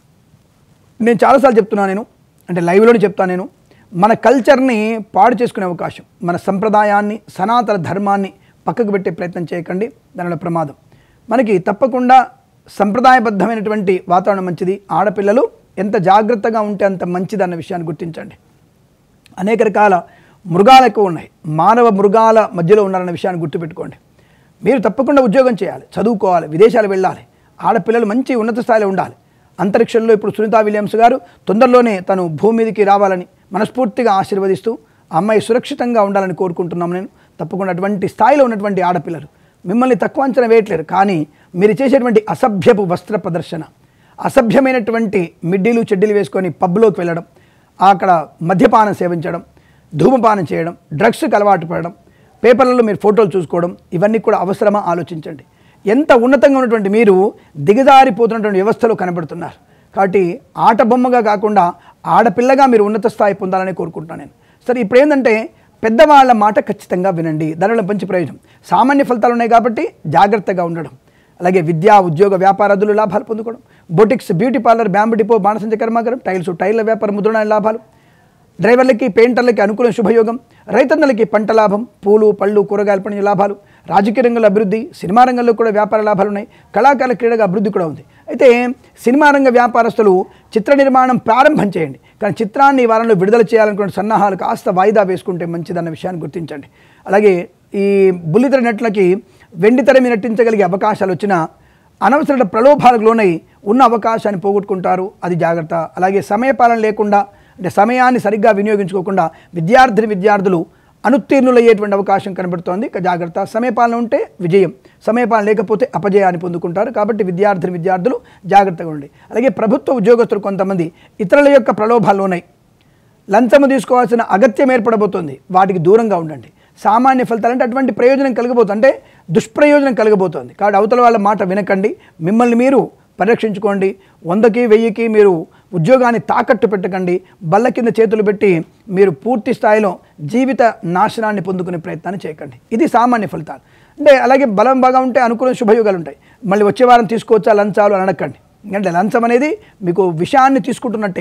నేను చాలాసార్లు చెప్తున్నాను నేను అంటే లైవ్లోనే చెప్తాను నేను మన కల్చర్ని పాడు చేసుకునే అవకాశం మన సంప్రదాయాన్ని సనాతన ధర్మాన్ని పక్కకు పెట్టే ప్రయత్నం చేయకండి దానిలో ప్రమాదం మనకి తప్పకుండా సంప్రదాయబద్ధమైనటువంటి వాతావరణం మంచిది ఆడపిల్లలు ఎంత జాగ్రత్తగా ఉంటే అంత మంచిది అన్న విషయాన్ని గుర్తించండి అనేక రకాల మృగాలు ఎక్కువ ఉన్నాయి మానవ మృగాల మధ్యలో ఉన్నారన్న విషయాన్ని గుర్తుపెట్టుకోండి మీరు తప్పకుండా ఉద్యోగం చేయాలి చదువుకోవాలి విదేశాలు వెళ్ళాలి ఆడపిల్లలు మంచి ఉన్నత స్థాయిలో ఉండాలి అంతరిక్షంలో ఇప్పుడు సునీతా విలియమ్స్ గారు తొందరలోనే తను భూమి మీదకి రావాలని మనస్ఫూర్తిగా ఆశీర్వదిస్తూ ఆ అమ్మాయి సురక్షితంగా ఉండాలని కోరుకుంటున్నాం నేను తప్పకుండా అటువంటి స్థాయిలో ఉన్నటువంటి ఆడపిల్లలు మిమ్మల్ని తక్కువ అంచనా వేయట్లేరు కానీ మీరు చేసేటువంటి అసభ్యపు వస్త్ర ప్రదర్శన అసభ్యమైనటువంటి మిడ్డీలు చెడ్డీలు వేసుకొని పబ్లోకి వెళ్ళడం అక్కడ మద్యపానం సేవించడం ధూమపానం చేయడం డ్రగ్స్కి అలవాటు పడడం పేపర్లలో మీరు ఫోటోలు చూసుకోవడం ఇవన్నీ కూడా అవసరమా ఆలోచించండి ఎంత ఉన్నతంగా ఉన్నటువంటి మీరు దిగజారిపోతున్నటువంటి వ్యవస్థలో కనబడుతున్నారు కాబట్టి ఆట బొమ్మగా కాకుండా ఆడపిల్లగా మీరు ఉన్నత స్థాయి పొందాలని కోరుకుంటున్నాను నేను సరే ఇప్పుడు ఏంటంటే పెద్దవాళ్ళ మాట ఖచ్చితంగా వినండి దానివల్ల మంచి ప్రయోజనం సామాన్య ఫలితాలు ఉన్నాయి కాబట్టి జాగ్రత్తగా ఉండడం అలాగే విద్యా ఉద్యోగ వ్యాపారాదులు లాభాలు పొందుకోవడం boutiques beauty parlour bamboo depot బాణసంచ కర్మాగారం టైల్స్ టైర్ల వ్యాపారం ముద్రణ లాభాలు డ్రైవర్లకి పెయింటర్లకి అనుకూల శుభయోగం రైతన్నలకి పంట లాభం పూలు పళ్ళు కూరగాయలు పండించే లాభాలు రాజకీయ రంగంలో అభివృద్ధి సినిమా రంగంలో కూడా వ్యాపార లాభాలు ఉన్నాయి కళాకారుల క్రీడగా అభివృద్ధి కూడా ఉంది అయితే సినిమా రంగ వ్యాపారస్తులు చిత్ర నిర్మాణం ప్రారంభం చేయండి కానీ చిత్రాన్ని ఈ వారంలో విడుదల చేయాలనుకున్న సన్నాహాలు కాస్త వాయిదా వేసుకుంటే మంచిదన్న విషయాన్ని గుర్తించండి అలాగే ఈ బుల్లితెర నటులకి వెండితెర మీద నటించగలిగే అవకాశాలు వచ్చినా అనవసర ప్రలోభాలకు లోనై ఉన్న అవకాశాన్ని పోగొట్టుకుంటారు అది జాగ్రత్త అలాగే సమయపాలన లేకుండా అంటే సమయాన్ని సరిగ్గా వినియోగించుకోకుండా విద్యార్థిని విద్యార్థులు అనుత్తీర్ణులయ్యేటువంటి అవకాశం కనబడుతోంది ఇక జాగ్రత్త సమయపాలన ఉంటే విజయం సమయపాలన లేకపోతే అపజయాన్ని పొందుకుంటారు కాబట్టి విద్యార్థిని విద్యార్థులు జాగ్రత్తగా ఉండి అలాగే ప్రభుత్వ ఉద్యోగస్తులు కొంతమంది ఇతరుల యొక్క ప్రలోభాలు ఉన్నాయి లంచము తీసుకోవాల్సిన అగత్యం ఏర్పడబోతోంది వాటికి దూరంగా ఉండండి సామాన్య ఫలితాలు అంటే అటువంటి ప్రయోజనం కలగబోతుంది అంటే దుష్ప్రయోజనం కలగబోతోంది కాబట్టి అవతల వాళ్ళ మాట వినకండి మిమ్మల్ని మీరు పరిరక్షించుకోండి వందకి వెయ్యికి మీరు ఉద్యోగాన్ని తాకట్టు పెట్టకండి బల్ల కింద చేతులు పెట్టి మీరు పూర్తి స్థాయిలో జీవిత నాశనాన్ని పొందుకునే ప్రయత్నాన్ని చేయకండి ఇది సామాన్య ఫలితాలు అంటే అలాగే బలం బాగా ఉంటే అనుకూల శుభయోగాలు ఉంటాయి మళ్ళీ వచ్చే వారం తీసుకోవచ్చా లంచాలు అని అడగండి ఎందుకంటే లంచం అనేది మీకు విషయాన్ని తీసుకుంటున్నట్టే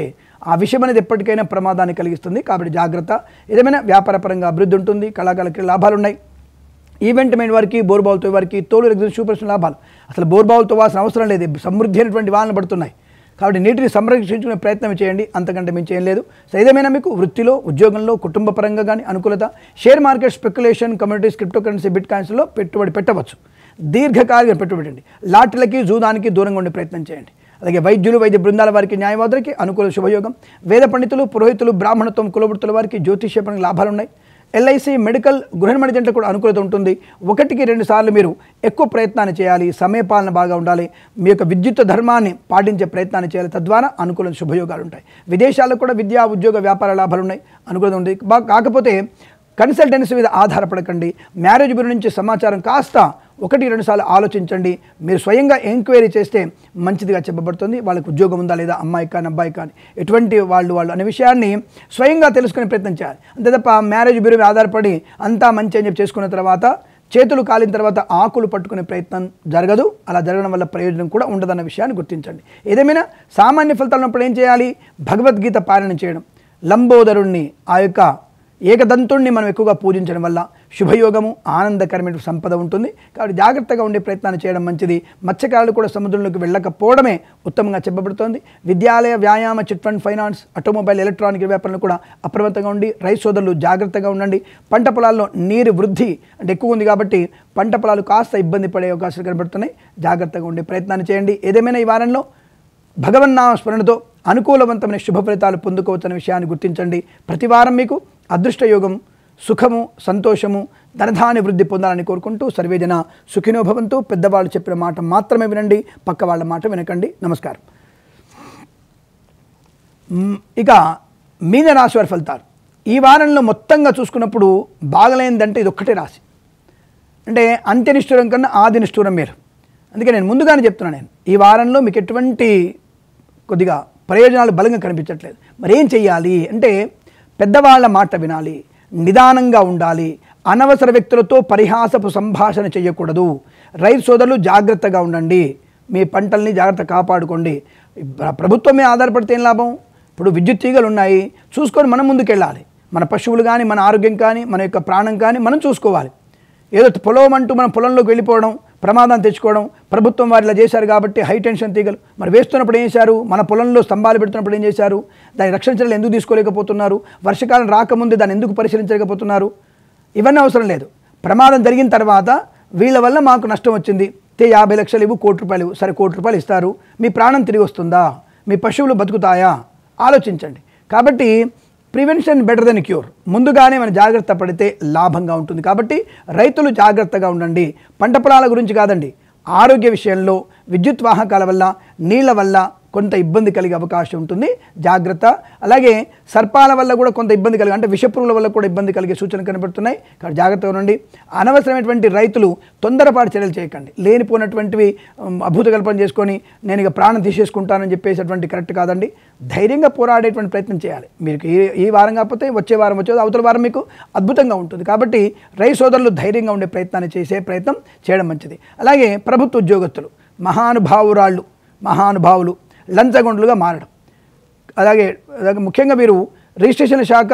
ఆ విషయం అనేది ఎప్పటికైనా ప్రమాదాన్ని కలిగిస్తుంది కాబట్టి జాగ్రత్త ఏదేమైనా వ్యాపారపరంగా అభివృద్ధి ఉంటుంది కళాకారులకి లాభాలు ఉన్నాయి ఈవెంట్ మైన వారికి బోర్బావులతో వారికి తోలు ఎగ్జిబిషన్ సూపర్ లాభాలు అసలు బోర్బావులతో వాల్సిన అవసరం లేదు సమృద్ధి అయినటువంటి వాహనాలు పడుతున్నాయి కాబట్టి నీటిని సంరక్షించుకునే ప్రయత్నం చేయండి అంతకంటే మించి ఏం లేదు సో ఏదేమైనా మీకు వృత్తిలో ఉద్యోగంలో కుటుంబ పరంగా కానీ అనుకూలత share market speculation communities crypto currency బిట్ కాయిన్స్లో పెట్టుబడి పెట్టవచ్చు దీర్ఘకాలిక పెట్టుబడి పెట్టండి లాటరీలకి జూదానికి దూరంగా ఉండే ప్రయత్నం చేయండి అలాగే వైద్యులు వైద్య బృందాల వారికి న్యాయవాదులకి అనుకూల శుభయోగం వేద పండితులు పురోహితులు బ్రాహ్మణత్వం కులవృత్తుల వారికి జ్యోతిష్య పరంగా లాభాలు ఉన్నాయి ఎల్ఐసి మెడికల్ గృహనిర్మాణ జంటకు కూడా అనుకూలత ఉంటుంది ఒకటికి రెండు సార్లు మీరు ఎక్కువ ప్రయత్నాన్ని చేయాలి సమయపాలన బాగా ఉండాలి మీ యొక్క విద్యుత్ ధర్మాన్ని పాటించే ప్రయత్నాన్ని చేయాలి తద్వారా అనుకూల శుభయోగాలు ఉంటాయి విదేశాల్లో కూడా విద్యా ఉద్యోగ వ్యాపార లాభాలు ఉన్నాయి అనుకూలత ఉంది బా- కాకపోతే కన్సల్టెన్సీ మీద ఆధారపడకండి మ్యారేజ్ బ్యూరో నుంచి సమాచారం కాస్త ఒకటి రెండు సార్లు ఆలోచించండి మీరు స్వయంగా ఎంక్వైరీ చేస్తే మంచిదిగా చెప్పబడుతుంది వాళ్ళకి ఉద్యోగం ఉందా లేదా అమ్మాయి కానీ అబ్బాయి కానీ ఎటువంటి వాళ్ళు వాళ్ళు అనే విషయాన్ని స్వయంగా తెలుసుకునే ప్రయత్నం చేయాలి అంతే తప్ప మ్యారేజ్ బ్యూరో మీద ఆధారపడి అంతా మంచి అని చెప్పి చేసుకున్న తర్వాత చేతులు కాలిన తర్వాత ఆకులు పట్టుకునే ప్రయత్నం జరగదు అలా జరగడం వల్ల ప్రయోజనం కూడా ఉండదన్న విషయాన్ని గుర్తించండి ఏదేమైనా సామాన్య ఫలితాలు ఉన్నప్పుడు ఏం చేయాలి భగవద్గీత పాలన చేయడం లంబోదరుణ్ణి ఆ యొక్క ఏకదంతుణ్ణి మనం ఎక్కువగా పూజించడం వల్ల శుభయోగము ఆనందకరమైన సంపద ఉంటుంది కాబట్టి జాగ్రత్తగా ఉండే ప్రయత్నాన్ని చేయడం మంచిది మత్స్యకారులు కూడా సముద్రంలోకి వెళ్ళకపోవడమే ఉత్తమంగా చెప్పబడుతోంది విద్యాలయ వ్యాయామ chit fund finance automobile electronic వ్యాపారంలో కూడా అప్రమత్తంగా ఉండి రైతు సోదరులు జాగ్రత్తగా ఉండండి పంట పొలాల్లో నీరు వృద్ధి అంటే ఎక్కువ ఉంది కాబట్టి పంట పొలాలు కాస్త ఇబ్బంది పడే అవకాశాలు కనబడుతున్నాయి జాగ్రత్తగా ఉండే ప్రయత్నాన్ని చేయండి ఏదేమైనా ఈ వారంలో భగవన్నామ స్మరణతో అనుకూలవంతమైన శుభ ఫలితాలు పొందుకోవచ్చనే విషయాన్ని గుర్తించండి ప్రతి వారం మీకు అదృష్టయోగం సుఖము సంతోషము ధనధాన్య వృద్ధి పొందాలని కోరుకుంటూ సర్వేజన సుఖినో భవంతు పెద్దవాళ్ళు చెప్పిన మాట మాత్రమే వినండి పక్క వాళ్ళ మాట వినకండి నమస్కారం మ్, ఇక మీన రాశి వారి ఫలితాలు ఈ వారంలో మొత్తంగా చూసుకున్నప్పుడు బాగలేనిదంటే ఇది ఒక్కటే రాశి అంటే అంత్యనిష్ఠూరం కన్నా ఆది నిష్ఠూరం మేలు అందుకే నేను ముందుగానే చెప్తున్నాను నేను ఈ వారంలో మీకు ఎటువంటి కొద్దిగా ప్రయోజనాలు బలంగా కనిపించట్లేదు మరి ఏం చెయ్యాలి అంటే పెద్దవాళ్ళ మాట వినాలి నిదానంగా ఉండాలి అనవసర వ్యక్తులతో పరిహాసపు సంభాషణ చేయకూడదు రైతు సోదరులు జాగ్రత్తగా ఉండండి మీ పంటల్ని జాగ్రత్త కాపాడుకోండి ప్ర- ప్రభుత్వమే ఆధారపడితే ఏం లాభం ఇప్పుడు విద్యుత్ తీగలు ఉన్నాయి చూసుకొని మనం ముందుకెళ్ళాలి మన పశువులు కానీ మన ఆరోగ్యం కానీ మన యొక్క ప్రాణం కానీ మనం చూసుకోవాలి ఏదో పొలం అంటూ మనం పొలంలోకి వెళ్ళిపోవడం ప్రమాదం తెచ్చుకోవడం ప్రభుత్వం వారు ఇలా చేశారు కాబట్టి హై టెన్షన్ తీగలు మరి వేస్తున్నప్పుడు ఏం చేశారు మన పొలంలో స్తంభాలు పెడుతున్నప్పుడు ఏం చేశారు దాని రక్షణ చర్యలు ఎందుకు తీసుకోలేకపోతున్నారు వర్షకాలం రాకముందే దాన్ని ఎందుకు పరిశీలించలేకపోతున్నారు ఇవన్నీ అవసరం లేదు ప్రమాదం జరిగిన తర్వాత వీళ్ళ వల్ల మాకు నష్టం వచ్చింది తే యాభై లక్షలు ఇవ్వు కోటి రూపాయలు ఇవ్వు. సరే కోటి రూపాయలు ఇస్తారు మీ ప్రాణం తిరిగి వస్తుందా మీ పశువులు బతుకుతాయా ఆలోచించండి కాబట్టి ప్రివెన్షన్ బెటర్ దెన్ క్యూర్ ముందుగానే మనం జాగ్రత్త పడితే లాభంగా ఉంటుంది కాబట్టి రైతులు జాగ్రత్తగా ఉండండి పంట పొలాల గురించి కాదండి ఆరోగ్య విషయంలో విద్యుత్ వాహకాల వల్ల నీళ్ళ వల్ల కొంత ఇబ్బంది కలిగే అవకాశం ఉంటుంది జాగ్రత్త అలాగే సర్పాల వల్ల కూడా కొంత ఇబ్బంది కలిగే అంటే విషపురుగుల వల్ల కూడా ఇబ్బంది కలిగే సూచనలు కనబడుతున్నాయి కాబట్టి జాగ్రత్తగా ఉండండి అనవసరమైనటువంటి రైతులు తొందరపాటు చర్యలు చేయకండి లేనిపోయినటువంటివి ఉమ్, అద్భుత కల్పన చేసుకొని నేను ఇక ప్రాణం తీసేసుకుంటానని చెప్పేసేటువంటి కరెక్ట్ కాదండి ధైర్యంగా పోరాడేటువంటి ప్రయత్నం చేయాలి మీకు ఈ ఈ వారం కాకపోతే వచ్చే వారం వచ్చేది అవతల వారం మీకు అద్భుతంగా ఉంటుంది కాబట్టి రైతు సోదరులు ధైర్యంగా ఉండే ప్రయత్నాన్ని చేసే ప్రయత్నం చేయడం మంచిది అలాగే ప్రభుత్వ ఉద్యోగస్తులు మహానుభావురాళ్ళు మహానుభావులు లంచగొండలుగా మారడం అలాగే అలాగే ముఖ్యంగా మీరు రిజిస్ట్రేషన్ శాఖ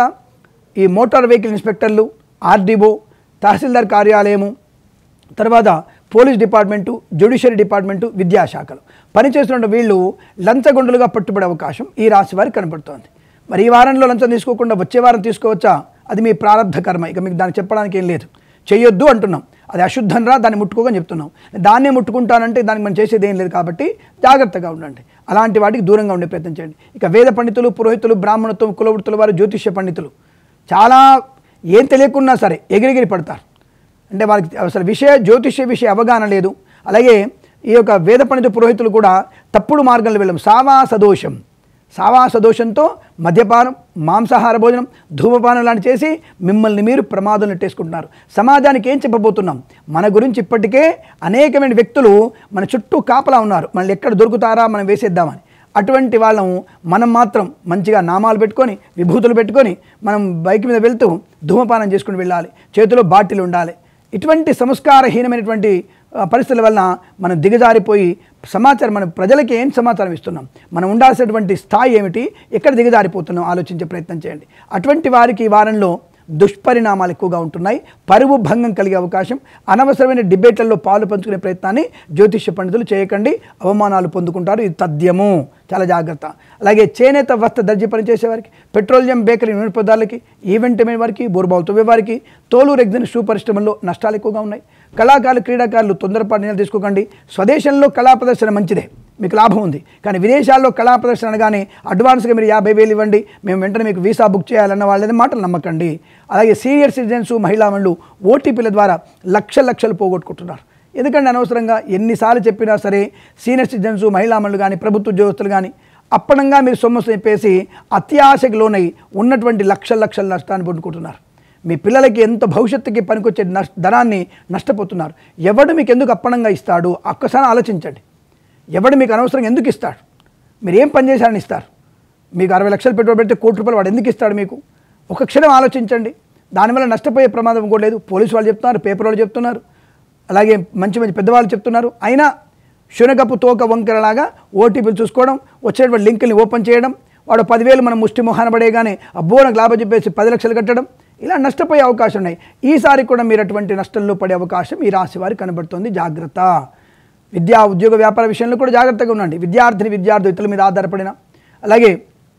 ఈ మోటార్ వెహికల్ ఇన్స్పెక్టర్లు ఆర్డీఓ తహసీల్దార్ కార్యాలయము తర్వాత పోలీస్ డిపార్ట్మెంటు జ్యుడిషియరీ డిపార్ట్మెంటు విద్యాశాఖలు పనిచేస్తున్న వీళ్ళు లంచగొండలుగా పట్టుబడే అవకాశం ఈ రాశి వారికి కనబడుతోంది మరి ఈ వారంలో లంచం తీసుకోకుండా వచ్చే వారం తీసుకోవచ్చా అది మీ ప్రారంభ కర్మ ఇక మీకు దాన్ని చెప్పడానికి ఏం లేదు చేయొద్దు అంటున్నాం అది అశుద్ధం రా దాన్ని ముట్టుకోకని చెప్తున్నాం దాన్నే ముట్టుకుంటానంటే దానికి మనం చేసేది ఏం లేదు కాబట్టి జాగ్రత్తగా ఉండండి అలాంటి వాటికి దూరంగా ఉండే ప్రయత్నం చేయండి ఇక వేద పండితులు పురోహితులు బ్రాహ్మణత్వం కులవృత్తుల వారు జ్యోతిష్య పండితులు చాలా ఏం తెలియకున్నా సరే ఎగిరిగిరి పడతారు అంటే వాళ్ళకి అసలు విషయ జ్యోతిష్య విషయ అవగాహన లేదు అలాగే ఈ యొక్క వేద పండిత పురోహితులు కూడా తప్పుడు మార్గంలో వెళ్ళడం సావాస దోషం సావాస దోషంతో మద్యపానం మాంసాహార భోజనం ధూమపానం లాంటి చేసి మిమ్మల్ని మీరు ప్రమాదం నెట్టేసుకుంటున్నారు సమాజానికి ఏం చెప్పబోతున్నాం మన గురించి ఇప్పటికే అనేకమైన వ్యక్తులు మన చుట్టూ కాపలా ఉన్నారు మనల్ని ఎక్కడ దొరుకుతారా మనం వేసేద్దామని అటువంటి వాళ్ళం మనం మాత్రం మంచిగా నామాలు పెట్టుకొని విభూతులు పెట్టుకొని మనం బైక్ మీద వెళ్తూ ధూమపానం చేసుకుని వెళ్ళాలి చేతిలో బాటిల్ ఉండాలి ఇటువంటి సంస్కారహీనమైనటువంటి ఆ, పరిస్థితుల వలన మనం దిగజారిపోయి సమాచారం మన ప్రజలకి ఏం సమాచారం ఇస్తున్నాం మనం ఉండాల్సినటువంటి స్థాయి ఏమిటి ఎక్కడ దిగజారిపోతున్నాం ఆలోచించే ప్రయత్నం చేయండి అటువంటి వారికి ఈ వారంలో దుష్పరిణామాలు ఎక్కువగా ఉంటున్నాయి పరువు భంగం కలిగే అవకాశం అనవసరమైన డిబేట్లలో పాలు పంచుకునే ప్రయత్నాన్ని జ్యోతిష్య పండితులు చేయకండి అవమానాలు పొందుకుంటారు ఇది తథ్యము చాలా జాగ్రత్త అలాగే చేనేత వస్త్ర దర్జీ పనిచేసేవారికి పెట్రోలియం బేకరీ వినియోగదారులకి ఈవెంట్ అయిన వారికి బోరుబావు తవ్వే వారికి తోలు రెగ్జిన్ షూ పరిశ్రమల్లో నష్టాలు ఎక్కువగా ఉన్నాయి కళాకారులు క్రీడాకారులు తొందరపాటు నిర్ణయాలు తీసుకోకండి స్వదేశంలో కళా ప్రదర్శన మంచిదే మీకు లాభం ఉంది కానీ విదేశాల్లో కళా ప్రదర్శన అనగానే అడ్వాన్స్గా మీరు యాభై వేలు ఇవ్వండి మేము వెంటనే మీకు వీసా బుక్ చేయాలన్న వాళ్ళని మాటలు నమ్మకండి అలాగే సీనియర్ సిటిజన్స్ మహిళామణులు ఓటీపీల ద్వారా లక్షల లక్షలు పోగొట్టుకుంటున్నారు ఎందుకంటే అనవసరంగా ఎన్నిసార్లు చెప్పినా సరే సీనియర్ సిటిజన్స్ మహిళామణులు కానీ ప్రభుత్వ ఉద్యోగస్తులు కానీ అప్పనంగా మీరు సొమ్ము చెప్పేసి అత్యాశకు లోనై ఉన్నటువంటి లక్షల లక్షల నష్టాన్ని పొందుకుంటున్నారు మీ పిల్లలకి ఎంత భవిష్యత్తుకి పనికొచ్చే నష్ట ధనాన్ని నష్టపోతున్నారు ఎవడు మీకు ఎందుకు అప్పనంగా ఇస్తాడు ఒక్కసారి ఆలోచించండి ఎవడు మీకు అనవసరం ఎందుకు ఇస్తాడు మీరు ఏం పని చేశారని ఇస్తారు మీకు అరవై లక్షలు పెట్టుబడి పెడితే కోటి రూపాయలు వాడు ఎందుకు ఇస్తాడు మీకు ఒక క్షణం ఆలోచించండి దానివల్ల నష్టపోయే ప్రమాదం కూడా లేదు పోలీసు వాళ్ళు చెప్తున్నారు పేపర్ వాళ్ళు చెప్తున్నారు అలాగే మంచి మంచి పెద్దవాళ్ళు చెప్తున్నారు అయినా శునగపు తోక వంకరలాగా ఓటీపీలు చూసుకోవడం వచ్చేటువంటి లింకుల్ని ఓపెన్ చేయడం వాడు పదివేలు మనం ముష్టి మొహాన పడేగానే అబ్బో నాకు లాభం చెప్పేసి పది లక్షలు కట్టడం ఇలా నష్టపోయే అవకాశం ఉన్నాయి ఈసారి కూడా మీరు అటువంటి నష్టంలో పడే అవకాశం ఈ రాశి వారికి కనబడుతుంది జాగ్రత్త విద్యా ఉద్యోగ వ్యాపార విషయంలో కూడా జాగ్రత్తగా ఉండండి విద్యార్థిని విద్యార్థి ఇతరుల మీద ఆధారపడిన అలాగే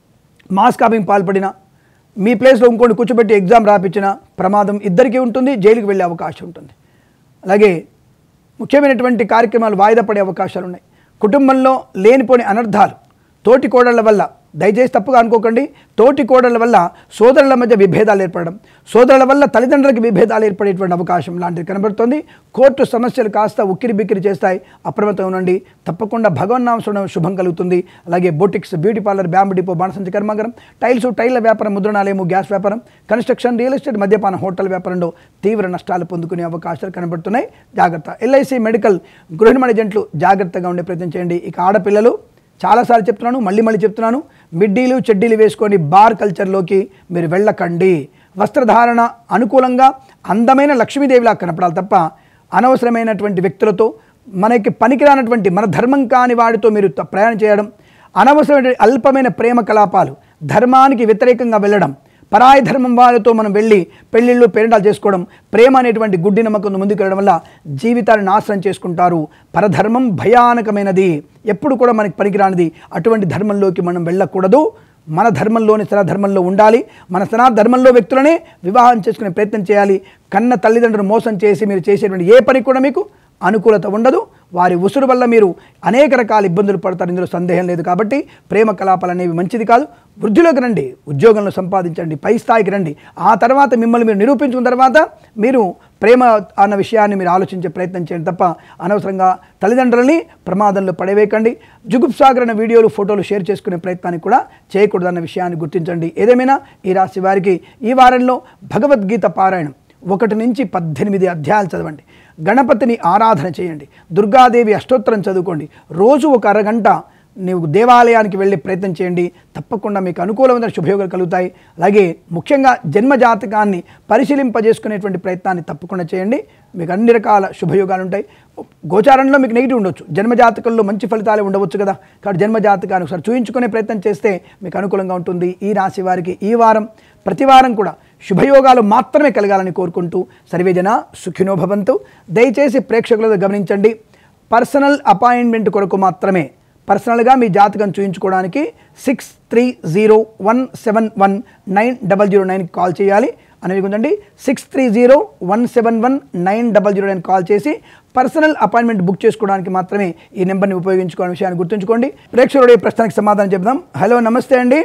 మాస్ కాపింగ్ పాల్పడిన మీ ప్లేస్లో ఇంకోటి కూర్చోబెట్టి ఎగ్జామ్ రాపించిన ప్రమాదం ఇద్దరికీ ఉంటుంది జైలుకి వెళ్ళే అవకాశం ఉంటుంది అలాగే ముఖ్యమైనటువంటి కార్యక్రమాలు వాయిదా పడే అవకాశాలు ఉన్నాయి కుటుంబంలో లేనిపోని అనర్థాలు తోటి కోడళ్ల వల్ల దయచేసి తప్పుగా అనుకోకండి తోటి కోడళ్ల వల్ల సోదరుల మధ్య విభేదాలు ఏర్పడడం సోదరుల వల్ల తల్లిదండ్రులకు విభేదాలు ఏర్పడేటువంటి అవకాశం లాంటిది కనబడుతోంది కోర్టు సమస్యలు కాస్త ఉక్కిరి బిక్కిరి చేస్తాయి అప్రమత్తం ఉండండి తప్పకుండా భగవన్నాంశం శుభం కలుగుతుంది అలాగే boutiques beauty parlour bamboo depot బాణసంచి కర్మాగారం టైల్స్ టైళ్ల వ్యాపారం ముద్రణాలయము గ్యాస్ వ్యాపారం కన్స్ట్రక్షన్ రియల్ ఎస్టేట్ మద్యపాన హోటల్ వ్యాపారంలో తీవ్ర నష్టాలు పొందుకునే అవకాశాలు కనబడుతున్నాయి జాగ్రత్త ఎల్ఐసి మెడికల్ గృహిణి ఏజెంట్లు జాగ్రత్తగా ఉండే ప్రయత్నం చేయండి ఇక ఆడపిల్లలు చాలాసార్లు చెప్తున్నాను మళ్ళీ మళ్ళీ చెప్తున్నాను మిడ్డీలు చెడ్డీలు వేసుకొని బార్ కల్చర్లోకి మీరు వెళ్ళకండి వస్త్రధారణ అనుకూలంగా అందమైన లక్ష్మీదేవిలా కనపడాలి తప్ప అనవసరమైనటువంటి వ్యక్తులతో మనకి పనికిరానటువంటి మన ధర్మం కాని వాడితో మీరు త- ప్రయాణం చేయడం అనవసరమైన అల్పమైన ప్రేమ కలాపాలు ధర్మానికి వ్యతిరేకంగా వెళ్ళడం పరాయి ధర్మం వారితో మనం వెళ్ళి పెళ్ళిళ్ళు పేరెంటాలు చేసుకోవడం ప్రేమ అనేటువంటి గుడ్డి నమ్మకం ముందుకు వెళ్ళడం వల్ల జీవితాన్ని నాశనం చేసుకుంటారు పరధర్మం భయానకమైనది ఎప్పుడు కూడా మనకి పనికిరానిది అటువంటి ధర్మంలోకి మనం వెళ్ళకూడదు మన ధర్మంలోని ధర్మంలో ఉండాలి మన సనాతన ధర్మంలో వ్యక్తులనే వివాహం చేసుకునే ప్రయత్నం చేయాలి కన్న తల్లిదండ్రులు మోసం చేసి మీరు చేసేటువంటి ఏ పని కూడా మీకు అనుకూలత ఉండదు వారి ఉసురు వల్ల మీరు అనేక రకాల ఇబ్బందులు పడతారు ఇందులో సందేహం లేదు కాబట్టి ప్రేమ కలాపాలు అనేవి మంచిది కాదు వృద్ధిలోకి రండి ఉద్యోగంలో సంపాదించండి పై స్థాయికి రండి ఆ తర్వాత మిమ్మల్ని మీరు నిరూపించుకున్న తర్వాత మీరు ప్రేమ అన్న విషయాన్ని మీరు ఆలోచించే ప్రయత్నం చేయండి తప్ప అనవసరంగా తల్లిదండ్రులని ప్రమాదంలో పడవేయకండి జుగుప్సాగరణ వీడియోలు ఫోటోలు షేర్ చేసుకునే ప్రయత్నాన్ని కూడా చేయకూడదన్న విషయాన్ని గుర్తించండి ఏదేమైనా ఈ రాశి వారికి ఈ వారంలో భగవద్గీత పారాయణం ఒకటి నుంచి పద్దెనిమిది అధ్యాయాలు చదవండి గణపతిని ఆరాధన చేయండి దుర్గాదేవి అష్టోత్తరం చదువుకోండి రోజు ఒక అరగంట నీవు దేవాలయానికి వెళ్ళే ప్రయత్నం చేయండి తప్పకుండా మీకు అనుకూలమైన శుభయోగాలు కలుగుతాయి అలాగే ముఖ్యంగా జన్మ జాతకాన్ని పరిశీలింపజేసుకునేటువంటి ప్రయత్నాన్ని తప్పకుండా చేయండి మీకు అన్ని రకాల శుభయోగాలు ఉంటాయి గోచారంలో మీకు నెగిటివ్ ఉండొచ్చు జన్మ జాతకంలో మంచి ఫలితాలు ఉండవచ్చు కదా కాబట్టి జన్మ జాతకాన్ని ఒకసారి చూయించుకునే ప్రయత్నం చేస్తే మీకు అనుకూలంగా ఉంటుంది ఈ రాశి వారికి ఈ వారం ప్రతి వారం కూడా శుభయోగాలు మాత్రమే కలగాలని కోరుకుంటూ సర్వేజన సుఖినో భవంతు దయచేసి ప్రేక్షకులతో గమనించండి పర్సనల్ అపాయింట్మెంట్ కొరకు మాత్రమే పర్సనల్గా మీ జాతకం చూయించుకోవడానికి six three zero one seven one nine double zero నైన్కి కాల్ చేయాలి అనేది ఉందండి six three zero one seven one nine double zero nine call చేసి పర్సనల్ అపాయింట్మెంట్ బుక్ చేసుకోవడానికి మాత్రమే ఈ నెంబర్ని ఉపయోగించుకోవాలని విషయాన్ని గుర్తుంచుకోండి ప్రేక్షకుడు ఈ ప్రశ్నకి సమాధానం చెప్దాం హలో నమస్తే అండి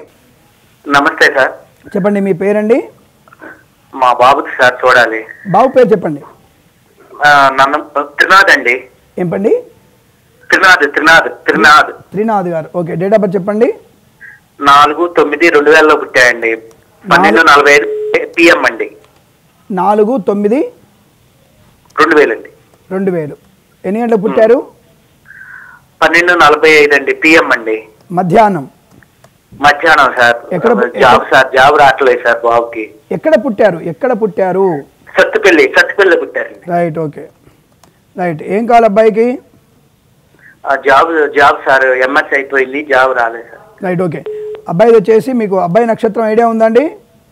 నమస్తే సార్ చెప్పండి మీ పేరండి మా బాబుకి సార్ చూడాలి బాబు పేరు చెప్పండి ఆ, నన్ను త్రినాథ్ అండి ఏం పండి త్రినాథ్ త్రినాథ్ త్రినాథ్ త్రినాథ్ గారు ఓకే డేట్ ఆఫ్ బర్త్ చెప్పండి నాలుగు తొమ్మిది రెండు వేలలో పుట్టాయండి పన్నెండు నలభై ఐదు పిఎం అండి నాలుగు తొమ్మిది రెండు వేలండి రెండు వేలు ఎన్ని గంటలకు పుట్టారు పన్నెండు నలభై ఐదు అండి పిఎం అండి మధ్యాహ్నం మధ్యాహ్నం సార్ ఎక్కడ- జాబ్ సార్ జాబ్ రావట్లేదు సార్ బాబుకి ఎక్కడ పుట్టారు ఎక్కడ పుట్టారు సత్తుపల్లి సత్తుపల్లి పుట్టారండి రైట్ ఓకే రైట్ ఏం కావాలి అబ్బాయికి ఆ, జాబ్ జాబ్ సార్ ఎంఎస్ అయిపోయింది జాబ్ రాలేదు సార్ రైట్ ఓకే అబ్బాయిది వచ్చేసి మీకు అబ్బాయి నక్షత్రం ఐడియా ఉందండి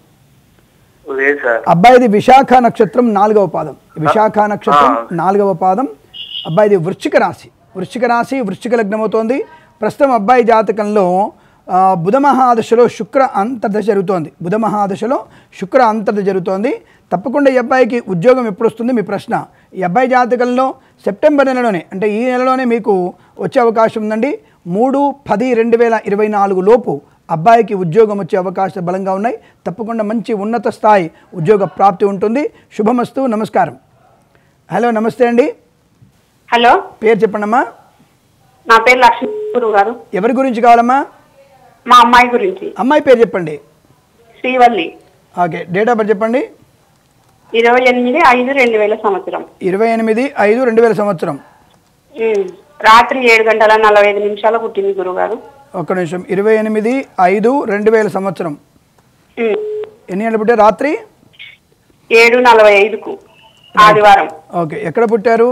లేదు సార్ అబ్బాయిది విశాఖ నక్షత్రం నాలుగవ పాదం విశాఖ నక్షత్రం ఆ. నాలుగవ పాదం అబ్బాయిది వృశ్చిక రాశి వృశ్చిక రాశి వృశ్చిక లగ్నం అవుతోంది ప్రస్తుతం అబ్బాయి జాతకంలో ఆ, బుధ మహాదశలో శుక్ర అంతర్దశ జరుగుతోంది బుధ మహాదశలో శుక్ర అంతర్దశ జరుగుతోంది తప్పకుండా ఈ అబ్బాయికి ఉద్యోగం ఎప్పుడు వస్తుంది మీ ప్రశ్న ఈ అబ్బాయి జాతకంలో సెప్టెంబర్ నెలలోనే అంటే ఈ నెలలోనే మీకు వచ్చే అవకాశం ఉందండి మూడు పది రెండు వేల ఇరవై నాలుగు లోపు అబ్బాయికి ఉద్యోగం వచ్చే అవకాశాలు బలంగా ఉన్నాయి తప్పకుండా మంచి ఉన్నత స్థాయి ఉద్యోగ ప్రాప్తి ఉంటుంది శుభమస్తు నమస్కారం హలో నమస్తే అండి హలో పేరు చెప్పండమ్మా నా పేరు లక్ష్మీ గురువు గారు ఎవరి గురించి కావాలమ్మా మా అమ్మాయి గురించి అమ్మాయి పేరు చెప్పండి Srivalli okay date of birth చెప్పండి ఇరవై ఎనిమిది ఐదు రెండు వేల సంవత్సరం ఇరవై ఎనిమిది ఐదు రెండు వేల సంవత్సరం ఉమ్. రాత్రి ఏడు గంటల నలభై ఐదు నిమిషాలు పుట్టింది గురుగారు ఒక్క నిమిషం ఇరవై ఎనిమిది ఐదు రెండు వేల సంవత్సరం ఉమ్. ఎన్ని గంటలు పుట్టారు రాత్రి ఏడు నలభై ఐదుకు ఆదివారం ఓకే ఎక్కడ పుట్టారు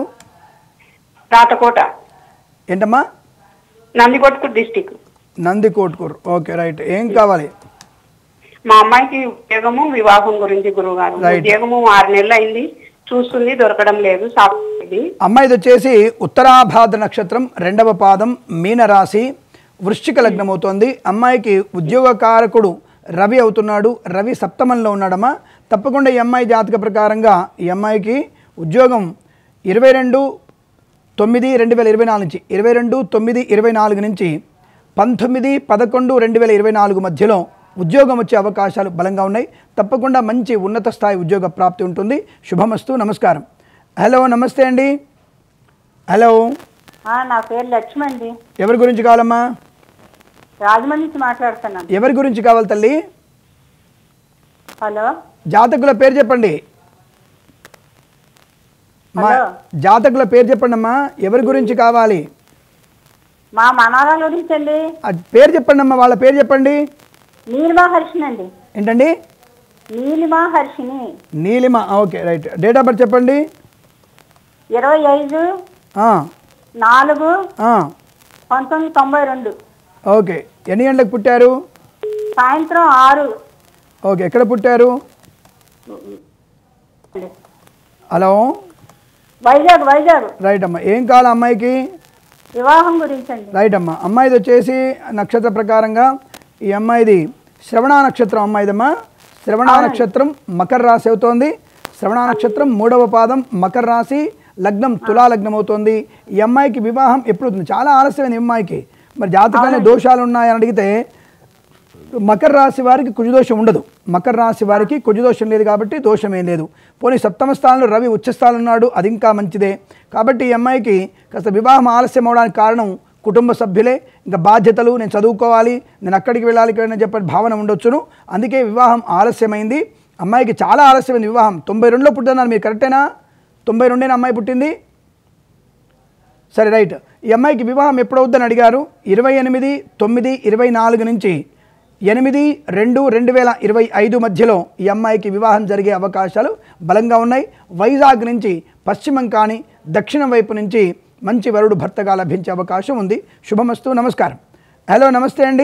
రాతకోట ఏంటమ్మా Nandikotkur district Nandikotkur okay right ఏం కావాలి మా అమ్మాయికి ఉద్యోగము వివాహం గురించి గురుగారు Right. ఉద్యోగము ఆరు నెలలు అయింది చూస్తుంది దొరకడం లేదు సాఫ్ట్ అమ్మాయిది వచ్చేసి ఉత్తరాభాద్ర నక్షత్రం రెండవ పాదం మీనరాశి వృశ్చిక లగ్నం అవుతోంది అమ్మాయికి ఉద్యోగకారకుడు రవి అవుతున్నాడు రవి సప్తమంలో ఉన్నాడమ్మా తప్పకుండా ఈ అమ్మాయి జాతక ప్రకారంగా ఈ అమ్మాయికి ఉద్యోగం ఇరవై రెండు తొమ్మిది రెండు వేల ఇరవై నాలుగు నుంచి ఇరవై రెండు తొమ్మిది ఇరవై నాలుగు నుంచి పంతొమ్మిది పదకొండు రెండు వేల ఇరవై నాలుగు మధ్యలో ఉద్యోగం వచ్చే అవకాశాలు బలంగా ఉన్నాయి తప్పకుండా మంచి ఉన్నత స్థాయి ఉద్యోగ ప్రాప్తి ఉంటుంది శుభమస్తు నమస్కారం హలో నమస్తే అండి హలో ఆ, నా పేరు లక్ష్మి అండి ఎవరి గురించి కావాలమ్మా రాజమండ్రి నుంచి మాట్లాడుతున్నాను ఎవరి గురించి కావాలి తల్లి హలో జాతకుల పేరు చెప్పండి మా హలో. జాతకుల పేరు చెప్పండి అమ్మా ఎవరి గురించి కావాలి మా మనవరాల గురించి అండి ఆ పేరు చెప్పండి అమ్మా వాళ్ళ పేరు చెప్పండి నీలిమా హర్షిని అండి ఏంటండి Neelima Harshini Neelima okay right date of birth చెప్పండి ఇరవై ఐదు ఆ, నాలుగు ఆ, పంతొమ్మిది తొంభై రెండు ఓకే ఎన్ని గంటలకు పుట్టారు సాయంత్రం ఆరు ఓకే ఎక్కడ పుట్టారు హలో వైజాగ్ వైజాగ్ రైట్ అమ్మా ఏం కావాలి అమ్మాయికి వివాహం గురించి అండి రైట్ అమ్మా అమ్మాయిది వచ్చేసి నక్షత్ర ప్రకారంగా ఈ అమ్మాయిది శ్రవణ నక్షత్రం అమ్మాయిదమ్మా శ్రవణ నక్షత్రం మకర రాశి అవుతోంది శ్రవణ నక్షత్రం మూడవ పాదం మకర రాశి లగ్నం తులా లగ్నం అవుతోంది ఈ అమ్మాయికి వివాహం ఎప్పుడు అవుతుంది చాలా ఆలస్యమైన ఈ అమ్మాయికి మరి జాతకాన్ని దోషాలు ఉన్నాయని అడిగితే మకర రాశి వారికి కుజదోషం ఉండదు మకర రాశి వారికి కుజదోషం లేదు కాబట్టి దోషం ఏం లేదు పోనీ సప్తమ స్థానంలో రవి ఉచ్చస్థానం ఉన్నాడు అది ఇంకా మంచిదే కాబట్టి ఈ అమ్మాయికి కాస్త వివాహం ఆలస్యం అవడానికి కారణం కుటుంబ సభ్యులే ఇంకా బాధ్యతలు నేను చదువుకోవాలి నేను అక్కడికి వెళ్ళాలి ఇక్కడ చెప్పే భావన ఉండొచ్చును అందుకే వివాహం ఆలస్యమైంది అమ్మాయికి చాలా ఆలస్యమైంది వివాహం తొంభై రెండులో పుట్టినారు మీరు కరెక్టేనా తొంభై రెండేనా అమ్మాయి పుట్టింది సరే రైట్ ఈ అమ్మాయికి వివాహం ఎప్పుడవుద్దని అడిగారు ఇరవై ఎనిమిది తొమ్మిది ఇరవై నాలుగు నుంచి ఎనిమిది రెండు రెండు వేల ఇరవై ఐదు మధ్యలో ఈ అమ్మాయికి వివాహం జరిగే అవకాశాలు బలంగా ఉన్నాయి వైజాగ్ నుంచి పశ్చిమం కానీ దక్షిణం వైపు నుంచి మంచి వరుడు భర్తగా లభించే అవకాశం ఉంది శుభమస్తు నమస్కారం హలో నమస్తే అండి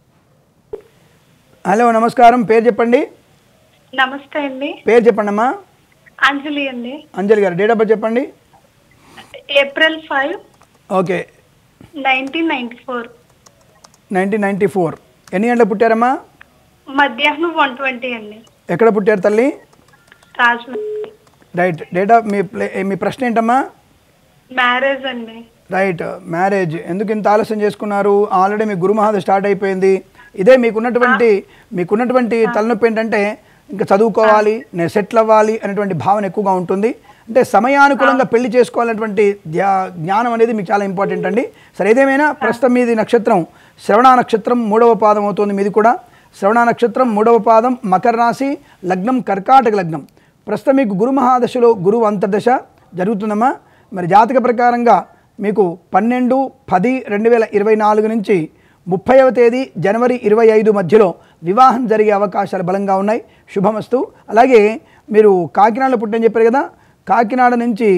హలో నమస్కారం పేరు చెప్పండి నమస్తే అండి పేరు చెప్పండి అమ్మా అంజలి అండి Anjali garu date of birth చెప్పండి April five okay nineteen ninety four nineteen ninety four ఎన్ని గంటలకు పుట్టారమ్మా మధ్యాహ్నం వన్ ట్వంటీ అండి ఎక్కడ పుట్టారు తల్లి రాజమండ్రి రైట్ డేట్ ఆఫ్ మీ ప్లే మీ ప్రశ్న ఏంటమ్మా మ్యారేజ్ అండి రైట్ మ్యారేజ్ ఎందుకు ఇంత ఆలస్యం చేసుకున్నారు ఆల్రెడీ మీ గురుమహాద స్టార్ట్ అయిపోయింది ఇదే మీకున్నటువంటి మీకున్నటువంటి తలనొప్పి ఏంటంటే ఇంకా చదువుకోవాలి నేను సెటిల్ అవ్వాలి అనేటువంటి భావన ఎక్కువగా ఉంటుంది అంటే సమయానుకూలంగా పెళ్లి చేసుకోవాలనేటువంటి ధ్యా- జ్ఞానం అనేది మీకు చాలా ఇంపార్టెంట్ అండి సరే ఏదేమైనా ప్రస్తుతం మీది నక్షత్రం శ్రవణ నక్షత్రం మూడవ పాదం అవుతుంది మీది కూడా శ్రవణ నక్షత్రం మూడవ పాదం మకర రాశి లగ్నం కర్కాటక లగ్నం ప్రస్తుతం మీకు గురు మహాదశలో గురువు అంతర్దశ జరుగుతుందమ్మా మరి జాతక ప్రకారంగా మీకు పన్నెండు పది రెండు వేల ఇరవై నాలుగు నుంచి ముప్పైవ తేదీ జనవరి ఇరవై ఐదు మధ్యలో వివాహం జరిగే అవకాశాలు బలంగా ఉన్నాయి శుభమస్తు అలాగే మీరు కాకినాడలో పుట్టని చెప్పారు కదా కాకినాడ నుంచి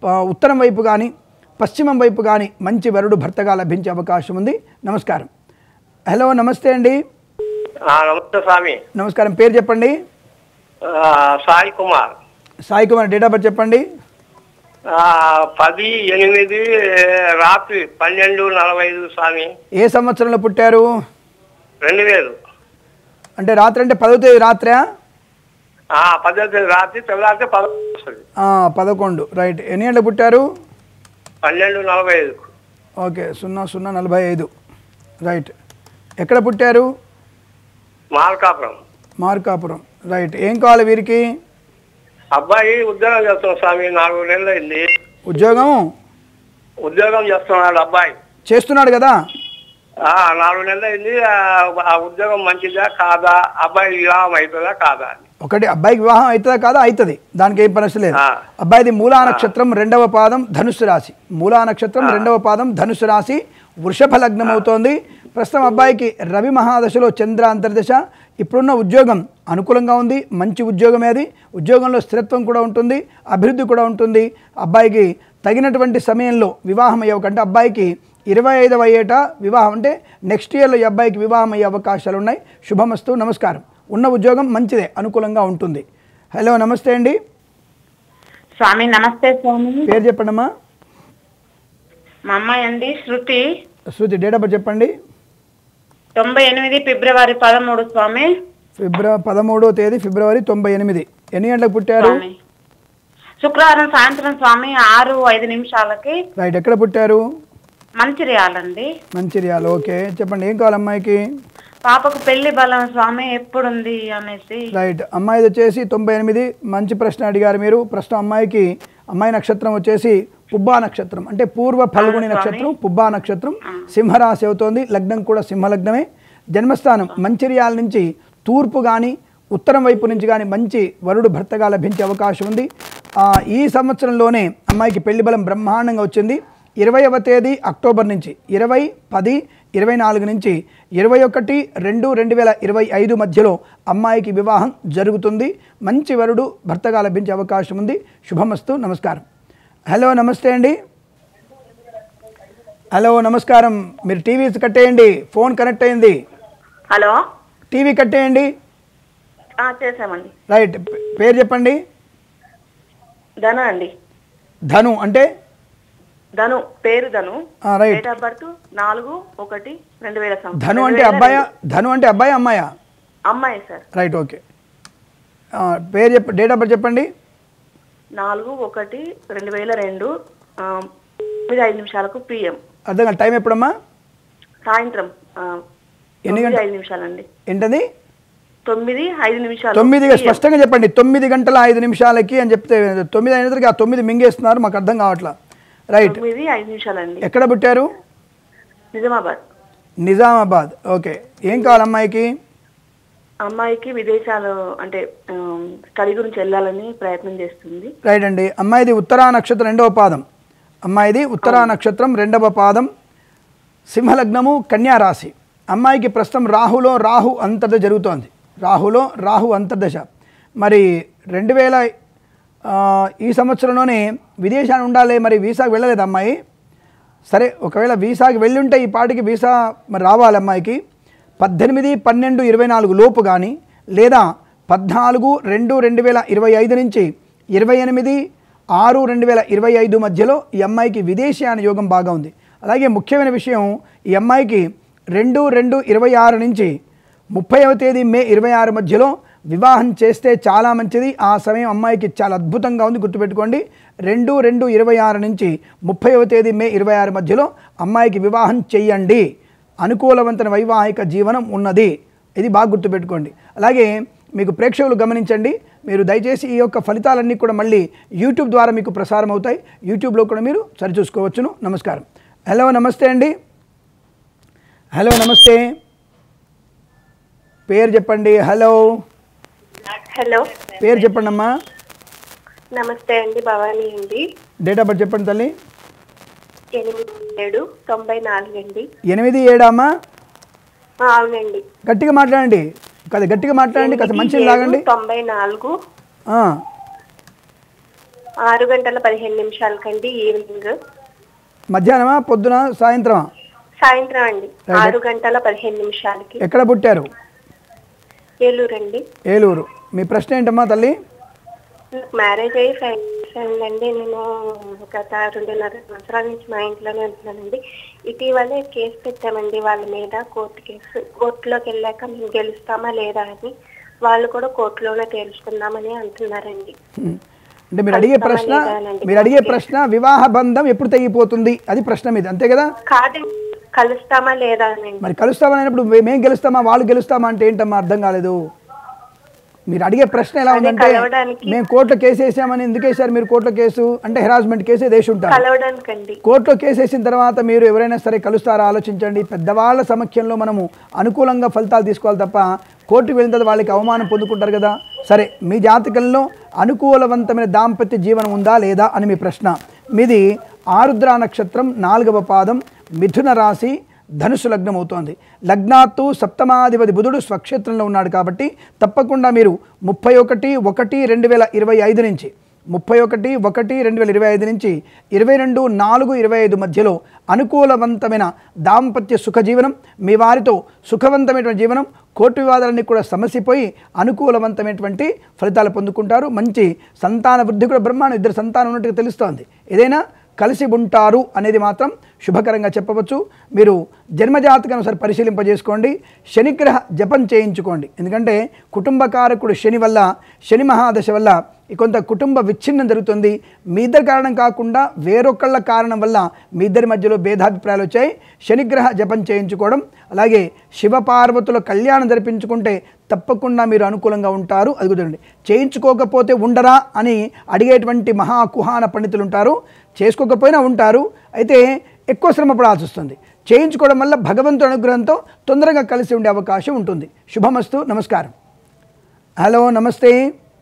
ఆ, ఉత్తరం వైపు కానీ పశ్చిమం వైపు కానీ మంచి వరుడు భర్తగా లభించే అవకాశం ఉంది నమస్కారం హలో నమస్తే అండి ఆ, నమస్తే స్వామి నమస్కారం పేరు చెప్పండి ఆ, Sai Kumar Sai Kumar date of birth చెప్పండి ఆ, పది ఎనిమిది రాత్రి పన్నెండు నలభై ఐదు స్వామి ఏ సంవత్సరంలో పుట్టారు రెండు వేలు అంటే రాత్రి అంటే పదో తేదీ రాత్రా ఆ, పద్ధతి రాత్రి తెల్లారితే పదకొండు వస్తుంది ఆ, పదకొండు రైట్ ఎన్ని గంటలకు పుట్టారు పన్నెండు నలభై ఐదు ఓకే సున్నా సున్నా నలభై ఐదు రైట్ ఎక్కడ పుట్టారు మార్కాపురం మార్కాపురం రైట్ ఏం కావాలి వీరికి అబ్బాయి ఉద్యోగం చేస్తున్నాడు స్వామి నాలుగు నెలలు అయింది ఉద్యోగం ఉద్యోగం చేస్తున్నాడు అబ్బాయి చేస్తున్నాడు కదా ఆ, నాలుగు నెలలు అయింది ఆ, ఆ ఉద్యోగం మంచిదా కాదా అబ్బాయి వివాహం అవుతుందా కాదా అని ఒకటి అబ్బాయికి వివాహం అవుతుందా కాదా అవుతుంది దానికి ఏం పనసు లేదు ఆ. అబ్బాయిది మూలా నక్షత్రం రెండవ పాదం ధనుసు రాశి మూలా నక్షత్రం రెండవ పాదం ధనుసు రాశి వృషభ లగ్నం అవుతోంది ప్రస్తుతం అబ్బాయికి రవి మహాదశలో చంద్ర అంతర్దశ ఇప్పుడున్న ఉద్యోగం అనుకూలంగా ఉంది మంచి ఉద్యోగమే అది ఉద్యోగంలో స్థిరత్వం కూడా ఉంటుంది అభివృద్ధి కూడా ఉంటుంది అబ్బాయికి తగినటువంటి సమయంలో వివాహం అయ్యే కంటే అబ్బాయికి ఇరవై ఐదవ ఏట వివాహం అంటే నెక్స్ట్ ఇయర్లో ఈ అబ్బాయికి వివాహం అయ్యే అవకాశాలు ఉన్నాయి శుభమస్తు నమస్కారం ఉన్న ఉద్యోగం మంచిదే అనుకూలంగా ఉంటుంది హలో నమస్తే అండి స్వామి నమస్తే స్వామి పేరు చెప్పండి అమ్మా మా అమ్మాయి అండి Shruti Shruti date of birth చెప్పండి తొంభై ఎనిమిది ఫిబ్రవరి పదమూడు స్వామి ఫిబ్రవరి పదమూడో తేదీ ఫిబ్రవరి తొంభై ఎనిమిది ఎన్ని గంటలకు పుట్టారు స్వామి శుక్రవారం సాయంత్రం స్వామి ఆరు ఐదు నిమిషాలకి రైట్ ఎక్కడ పుట్టారు మంచిర్యాలండి మంచిర్యాల ఓకే చెప్పండి ఏం కావాలి అమ్మాయికి పాపకు పెళ్లి బలం స్వామి ఎప్పుడుంది అనేసి రైట్ అమ్మాయిది వచ్చేసి తొంభై ఎనిమిది మంచి ప్రశ్న అడిగారు మీరు ప్రస్తుతం అమ్మాయికి అమ్మాయి నక్షత్రం వచ్చేసి పుబ్బా నక్షత్రం అంటే పూర్వ ఫల్గుని నక్షత్రం పుబ్బా నక్షత్రం సింహరాశి అవుతోంది లగ్నం కూడా సింహలగ్నమే జన్మస్థానం మంచిర్యాల నుంచి తూర్పు కానీ ఉత్తరం వైపు నుంచి కానీ మంచి వరుడు భర్తగా లభించే అవకాశం ఉంది ఆ, ఈ సంవత్సరంలోనే అమ్మాయికి పెళ్లి బలం బ్రహ్మాండంగా వచ్చింది ఇరవైవ తేదీ అక్టోబర్ నుంచి ఇరవై పది ఇరవై నాలుగు నుంచి ఇరవై ఒకటి రెండు రెండు వేల ఇరవై ఐదు మధ్యలో అమ్మాయికి వివాహం జరుగుతుంది మంచి వరుడు భర్తగా లభించే అవకాశం ఉంది శుభమస్తు నమస్కారం హలో నమస్తే అండి హలో నమస్కారం మీరు టీవీ కట్టేయండి ఫోన్ కనెక్ట్ అయింది హలో టీవీ కట్టేయండి చేసామండి రైట్ పేరు చెప్పండి ధను అండి ధను అంటే ధను పేరు ధను ఆ, రైట్ డేట్ ఆఫ్ బర్త్ నాలుగు ఒకటి రెండు వేల సంవత్సరం ధను అంటే అబ్బాయా ధను అంటే అబ్బాయి అమ్మాయా అమ్మాయి సార్ రైట్ ఓకే ఆ, పేరు చెప్ప డేట్ ఆఫ్ బర్త్ చెప్పండి నాలుగు ఒకటి రెండు వేల రెండు ఆ, తొమ్మిది ఐదు నిమిషాలకు పిఎం అర్థం కాదు టైం ఎప్పుడమ్మా సాయంత్రం ఆ, ఎన్ని తొమ్మిది గంటలు? ఐదు నిమిషాలండి ఏంటది తొమ్మిది ఐదు నిమిషాలు తొమ్మిదిగా PM. స్పష్టంగా చెప్పండి తొమ్మిది గంటల ఐదు నిమిషాలకి అని చెప్తే తొమ్మిది అయినసరికి ఆ తొమ్మిది మింగేస్తున్నారు మాకు అర్థం కావట్లా రైట్ తొమ్మిది ఐదు నిమిషాలండి ఎక్కడ పుట్టారు నిజామాబాద్ నిజామాబాద్ ఓకే ఏం కావాలి అమ్మాయికి అమ్మాయికి విదేశాలు అంటే ఆ, స్టడీ గురించి వెళ్ళాలని ప్రయత్నం చేస్తుంది రైట్ అండి అమ్మాయిది ఉత్తరా నక్షత్రం రెండవ పాదం అమ్మాయిది ఉత్తరా నక్షత్రం రెండవ పాదం సింహలగ్నము కన్యా రాశి అమ్మాయికి ప్రస్తుతం రాహులో రాహు అంతర్దశ జరుగుతోంది రాహులో రాహు అంతర్దశ మరి రెండు వేల ఆ, ఈ సంవత్సరంలోనే విదేశాన్ని ఉండాలి మరి వీసాకి వెళ్ళలేదు అమ్మాయి సరే ఒకవేళ వీసాకి వెళ్ళుంటే ఈ పాటికి వీసా మరి రావాలి అమ్మాయికి పద్దెనిమిది పన్నెండు ఇరవై నాలుగు లోపు కానీ లేదా పద్నాలుగు రెండు రెండు వేల ఇరవై ఐదు నుంచి ఇరవై ఎనిమిది ఆరు రెండు వేల ఇరవై ఐదు మధ్యలో ఈ అమ్మాయికి విదేశీయాన యోగం బాగా ఉంది అలాగే ముఖ్యమైన విషయం ఈ అమ్మాయికి రెండు రెండు ఇరవై ఆరు నుంచి ముప్పైవ తేదీ మే ఇరవై ఆరు మధ్యలో వివాహం చేస్తే చాలా మంచిది ఆ సమయం అమ్మాయికి చాలా అద్భుతంగా ఉంది గుర్తుపెట్టుకోండి రెండు రెండు ఇరవై ఆరు నుంచి ముప్పైవ తేదీ మే ఇరవై ఆరు మధ్యలో అమ్మాయికి వివాహం చెయ్యండి అనుకూలవంతమైన వైవాహిక జీవనం ఉన్నది ఇది బాగా గుర్తుపెట్టుకోండి అలాగే మీకు ప్రేక్షకులు గమనించండి మీరు దయచేసి ఈ యొక్క ఫలితాలన్నీ కూడా మళ్ళీ యూట్యూబ్ ద్వారా మీకు ప్రసారం అవుతాయి యూట్యూబ్లో కూడా మీరు సరిచూసుకోవచ్చును నమస్కారం హలో నమస్తే అండి హలో నమస్తే పేరు చెప్పండి హలో హలో పేరు చెప్పండి అమ్మా నమస్తే అండి భవానీ అండి డేట్ ఆఫ్ బర్త్ చెప్పండి తల్లి ఎనిమిది ఏడు తొంభై నాలుగు అండి ఎనిమిది ఏడామా ఆ, అవునండి గట్టిగా మాట్లాడండి కాదు గట్టిగా మాట్లాడండి కాస్త మంచిగా లాగండి తొంభై నాలుగు ఆ, ఆరు గంటల పదిహేను నిమిషాలకండి ఈవినింగ్ మధ్యాహ్నమా పొద్దున సాయంత్రమా సాయంత్రం అండి ఆరు గంటల పదిహేను నిమిషాలకి ఎక్కడ పుట్టారు ఏలూరు అండి ఏలూరు మీ ప్రశ్న ఏంటమ్మా తల్లి నాకు మ్యారేజ్ అయ్యి ఫైవ్ ఇయర్స్ అయిందండి నేను గత రెండున్నర సంవత్సరాల నుంచి మా ఇంట్లోనే ఉంటున్నానండి ఇటీవలే కేసు పెట్టామండి వాళ్ళ మీద కోర్టు కేసు కోర్టులోకి వెళ్ళాక మేము గెలుస్తామా లేదా అని వాళ్ళు కూడా కోర్టులోనే తేల్చుకుందామని అంటున్నారండి హ్మ్. అంటే మీరు అడిగే ప్రశ్న మీరు అడిగే ప్రశ్న వివాహ బంధం ఎప్పుడు తెగిపోతుంది అది ప్రశ్న మీద అంతే కదా కాదు కలుస్తామా లేదా అని మరి కలుస్తామని అయినప్పుడు మే- మేము గెలుస్తామా వాళ్ళు గెలుస్తామా అంటే ఏంటమ్మా అర్థం కాలేదు మీరు అడిగే ప్రశ్న ఎలా ఉందంటే కలవడానికి- మేము కోర్టులో కేసు వేసామని ఎందుకు వేశారు మీరు కోర్టులో కేసు అంటే హెరాస్మెంట్ కేసు వేసి ఉంటారు కలవడానికండి కోర్టులో కేసు వేసిన తర్వాత మీరు ఎవరైనా సరే కలుస్తారా ఆలోచించండి పెద్దవాళ్ళ సమక్షంలో మనము అనుకూలంగా ఫలితాలు తీసుకోవాలి తప్ప కోర్టుకు వెళ్ళిన తర్వాత వాళ్ళకి అవమానం పొందుకుంటారు కదా సరే మీ జాతకంలో అనుకూలవంతమైన దాంపత్య జీవనం ఉందా లేదా అని మీ ప్రశ్న మీది ఆరుద్ర నక్షత్రం నాలుగవ పాదం మిథున రాశి ధనుసు లగ్నం అవుతోంది లగ్నాత్తు సప్తమాధిపతి బుధుడు స్వక్షేత్రంలో ఉన్నాడు కాబట్టి తప్పకుండా మీరు ముప్పై ఒకటి ఒకటి రెండు వేల ఇరవై ఐదు నుంచి ముప్పై ఒకటి ఒకటి రెండు వేల ఇరవై ఐదు నుంచి ఇరవై రెండు నాలుగు ఇరవై ఐదు మధ్యలో అనుకూలవంతమైన దాంపత్య సుఖ జీవనం మీ వారితో సుఖవంతమైనటువంటి జీవనం కోర్టు వివాదాలన్నీ కూడా సమసిపోయి అనుకూలవంతమైనటువంటి ఫలితాలు పొందుకుంటారు మంచి సంతాన వృద్ధి కూడా బ్రహ్మాండం ఇద్దరు సంతానం ఉన్నట్టుగా తెలుస్తోంది ఏదైనా కలిసి ఉంటారు అనేది మాత్రం శుభకరంగా చెప్పవచ్చు మీరు జన్మజాతకం ఒకసారి పరిశీలింపజేసుకోండి శనిగ్రహ జపం చేయించుకోండి ఎందుకంటే కుటుంబకారకుడు శని వల్ల శని మహాదశ వల్ల ఈ కొంత కుటుంబ విచ్ఛిన్నం జరుగుతుంది మీ ఇద్దరి కారణం కాకుండా వేరొకళ్ళ కారణం వల్ల మీ ఇద్దరి మధ్యలో భేదాభిప్రాయాలు వచ్చాయి శనిగ్రహ జపం చేయించుకోవడం అలాగే శివపార్వతుల కళ్యాణం జరిపించుకుంటే తప్పకుండా మీరు అనుకూలంగా ఉంటారు అది కుదరండి చేయించుకోకపోతే ఉండరా అని అడిగేటువంటి మహా కుహాన పండితులు ఉంటారు చేసుకోకపోయినా ఉంటారు అయితే ఎక్కువ శ్రమ పడాల్సి వస్తుంది చేయించుకోవడం వల్ల భగవంతుడి అనుగ్రహంతో తొందరగా కలిసి ఉండే అవకాశం ఉంటుంది శుభమస్తు నమస్కారం హలో నమస్తే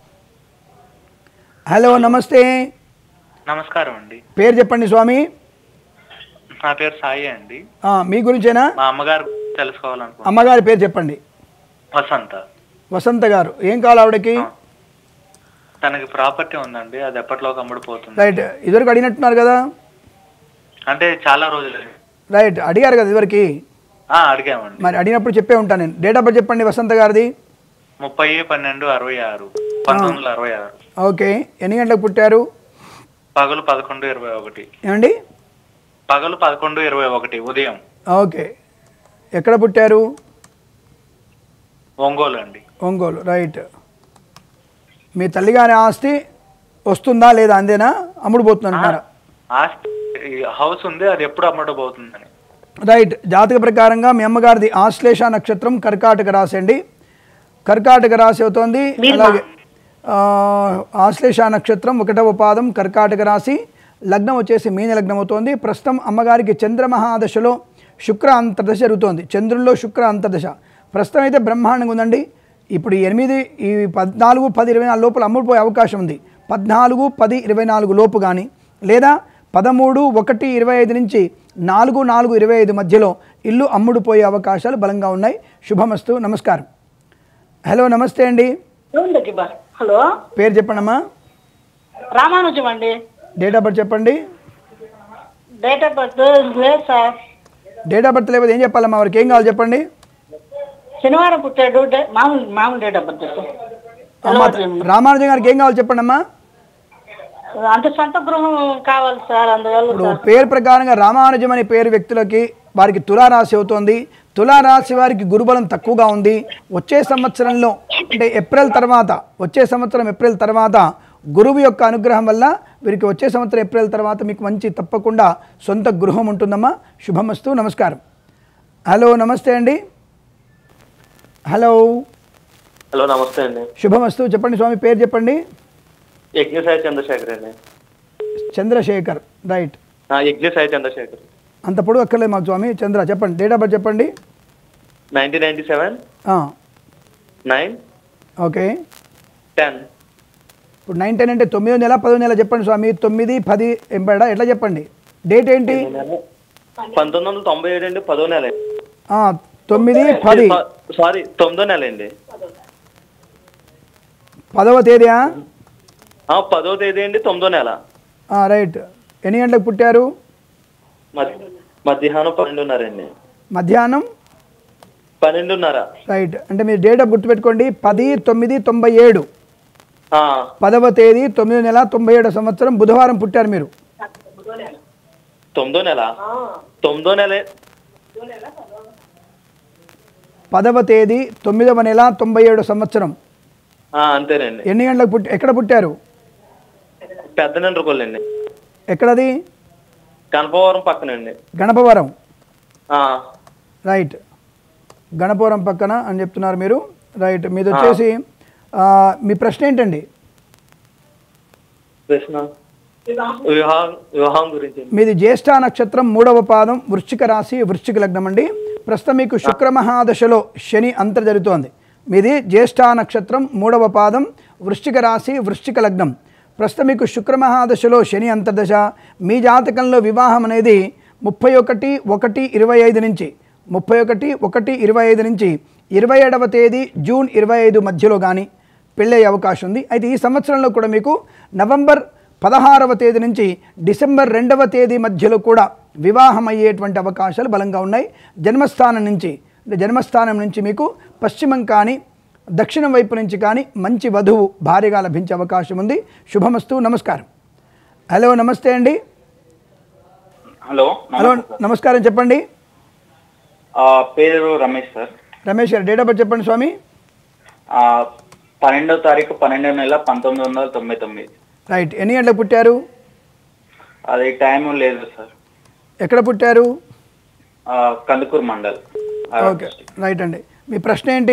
హలో నమస్తే నమస్కారం అండి పేరు చెప్పండి స్వామి నా పేరు సాయి అండి ఆ, మీ గురించేనా మా అమ్మగారు తెలుసుకోవాలనుకుంటున్నాను అమ్మగారి పేరు చెప్పండి వసంత వసంత గారు ఏం కావాలి ఆవిడకి తనకి ప్రాపర్టీ ఉందండి అది ఎప్పటిలోకి అమ్ముడుపోతుంది రైట్ ఇదివరకు అడిగినట్టున్నారు కదా అంటే చాలా రోజులు రైట్ అడిగారు కదా ఇదివరకు ఆ, అడిగామండి మరి అడిగినప్పుడు చెప్పే ఉంటాను నేను డేట్ ఆఫ్ బర్త్ చెప్పండి వసంత గారిది ముప్పై పన్నెండు అరవై ఆరు పంతొమ్మిది వందల అరవై ఆరు ఓకే ఎన్ని గంటలకు పుట్టారు పగలు పదకొండు ఇరవై ఒకటి ఏమండి పగలు పదకొండు ఇరవై ఒకటి ఉదయం ఓకే ఎక్కడ పుట్టారు ఒంగోలు అండి ఒంగోలు రైట్ మీ తల్లిగారి ఆస్తి వస్తుందా లేదా అందేనా అమ్ముడు పోతుందంటున్నారా ఆస్తి ఈ హౌస్ ఉంది అది ఎప్పుడు అమ్ముడుపోతుందని రైట్ జాతక ప్రకారంగా మీ అమ్మగారిది ఆశ్లేష నక్షత్రం కర్కాటక రాశి అండి కర్కాటక రాశి అవుతోంది అలాగే ఆ, ఆశ్లేష నక్షత్రం ఒకటవ పాదం కర్కాటక రాశి లగ్నం వచ్చేసి మీన లగ్నం అవుతోంది ప్రస్తుతం అమ్మగారికి చంద్రమహాదశలో శుక్ర అంతర్దశ జరుగుతోంది చంద్రుల్లో శుక్ర అంతర్దశ ప్రస్తుతం అయితే బ్రహ్మాండంగా ఉందండి ఇప్పుడు ఈ ఎనిమిది ఈ పద్నాలుగు పది ఇరవై నాలుగు లోపల అమ్ముడుపోయే అవకాశం ఉంది పద్నాలుగు పది ఇరవై నాలుగు లోపు కానీ లేదా పదమూడు ఒకటి ఇరవై ఐదు నుంచి నాలుగు నాలుగు ఇరవై ఐదు మధ్యలో ఇల్లు అమ్ముడుపోయే అవకాశాలు బలంగా ఉన్నాయి శుభమస్తు నమస్కారం హలో నమస్తే అండి హలో పేరు చెప్పండమ్మా రామానుజం అండి డేట్ ఆఫ్ బర్త్ చెప్పండి డేట్ ఆఫ్ బర్త్ లేదు సార్ డేట్ ఆఫ్ బర్త్ లేకపోతే ఏం చెప్పాలమ్మా వారికి ఏం కావాలి చెప్పండి శనివారం పుట్టాడు డే- మామూలు మామూలు డేట్ ఆఫ్ బర్త్ అమ్మా రామానుజం గారికి ఏం కావాలి చెప్పండి అమ్మా అంటే సొంత గృహం కావాలి సార్ అందువల్ల ఇప్పుడు పేరు ప్రకారంగా రామానుజం అనే పేరు వ్యక్తులకి వారికి తులారాశి అవుతోంది తులారాశి వారికి గురుబలం తక్కువగా ఉంది వచ్చే సంవత్సరంలో అంటే ఏప్రిల్ తర్వాత వచ్చే సంవత్సరం ఏప్రిల్ తర్వాత గురువు యొక్క అనుగ్రహం వల్ల వీరికి వచ్చే సంవత్సరం ఏప్రిల్ తర్వాత మీకు మంచి తప్పకుండా సొంత గృహం ఉంటుందమ్మా శుభమస్తు నమస్కారం హలో నమస్తే అండి హలో హలో నమస్తే అండి శుభమస్తు చెప్పండి స్వామి పేరు చెప్పండి యజ్ఞసాయి చంద్రశేఖర్ అండి చంద్రశేఖర్ రైట్ ఆ, యజ్ఞసాయి చంద్రశేఖర్ అంత పొడుగు అక్కర్లేదు మాకు స్వామి చంద్ర చెప్పండి డేట్ ఆఫ్ బర్త్ చెప్పండి నైన్టీన్ నైన్టీ సెవెన్ ఆ, నైన్ ఓకే టెన్ ఇప్పుడు నైన్ టెన్ అంటే తొమ్మిదో నెల పదో నెల చెప్పండి స్వామి తొమ్మిది పది ఎంపడా ఎట్లా చెప్పండి డేట్ ఏంటి పంతొమ్మిది వందల తొంభై ఏడు అండి పదో నెల ఆ, తొమ్మిది పది సారీ తొమ్మిదో నెల అండి పదవ తేదీయా ఆ, పదో తేదీ అండి తొమ్మిదో నెల ఆ, రైట్ ఎన్ని గంటలకు పుట్టారు మధ్య మధ్యాహ్నం పన్నెండున్నర అండి మధ్యాహ్నం పన్నెండున్నర రైట్ అంటే మీరు డేట్ ఆఫ్ గుర్తుపెట్టుకోండి పది తొమ్మిది తొంభై ఏడు ఆ, పదవ తేదీ తొమ్మిది నెల తొంభై ఏడో సంవత్సరం బుధవారం పుట్టారు మీరు తొమ్మిదో నెల తొమ్మిదో నెల పదవ తేదీ తొమ్మిదవ నెల తొంభై ఏడు సంవత్సరం ఆ, అంతేనండి ఎన్ని గంటలకు పుట్టి ఎక్కడ పుట్టారు పెద్ద నెండ్రుకోళ్ళండి ఎక్కడది కనపవరం పక్కనండి గణపవరం ఆ, రైట్ గణపవరం పక్కన అని చెప్తున్నారు మీరు రైట్ మీది వచ్చేసి ఆ, మీ ప్రశ్న ఏంటండి ప్రశ్న వివాహం వివాహం గురించి మీది జ్యేష్ఠ నక్షత్రం మూడవ పాదం వృశ్చిక రాశి వృశ్చిక లగ్నం అండి ప్రస్తుతం మీకు శుక్ర మహాదశలో శని అంతర్ జరుగుతోంది మీది జ్యేష్ఠ నక్షత్రం మూడవ పాదం వృశ్చిక రాశి వృశ్చిక లగ్నం ప్రస్తుతం మీకు శుక్ర మహాదశలో శని అంతర్దశ మీ జాతకంలో వివాహం అనేది ముప్పై ఒకటి ఒకటి ఇరవై ఐదు నుంచి ముప్పై ఒకటి ఒకటి ఇరవై ఐదు నుంచి ఇరవై ఏడవ తేదీ జూన్ ఇరవై ఐదు మధ్యలో కానీ పెళ్ళయ్యే అవకాశం ఉంది అయితే ఈ సంవత్సరంలో కూడా మీకు నవంబర్ పదహారవ తేదీ నుంచి డిసెంబర్ రెండవ తేదీ మధ్యలో కూడా వివాహం అయ్యేటువంటి అవకాశాలు బలంగా ఉన్నాయి జన్మస్థానం నుంచి అంటే జన్మస్థానం నుంచి మీకు పశ్చిమం కానీ దక్షిణం వైపు నుంచి కానీ మంచి వధువు భారీగా లభించే అవకాశం ఉంది శుభమస్తు నమస్కారం హలో నమస్తే అండి హలో హలో నమస్కారం చెప్పండి ఆ, పేరు రమేష్ సార్ రమేష్ గారు డేట్ ఆఫ్ బర్త్ చెప్పండి స్వామి ఆ, పన్నెండో తారీఖు పన్నెండో నెల పంతొమ్మిది వందల తొంభై తొమ్మిది రైట్ ఎన్ని గంటలకు పుట్టారు అది టైం లేదు సార్ ఎక్కడ పుట్టారు ఆ, కందుకూరు మండల్ ఓకే రైట్ అండి మీ ప్రశ్న ఏంటి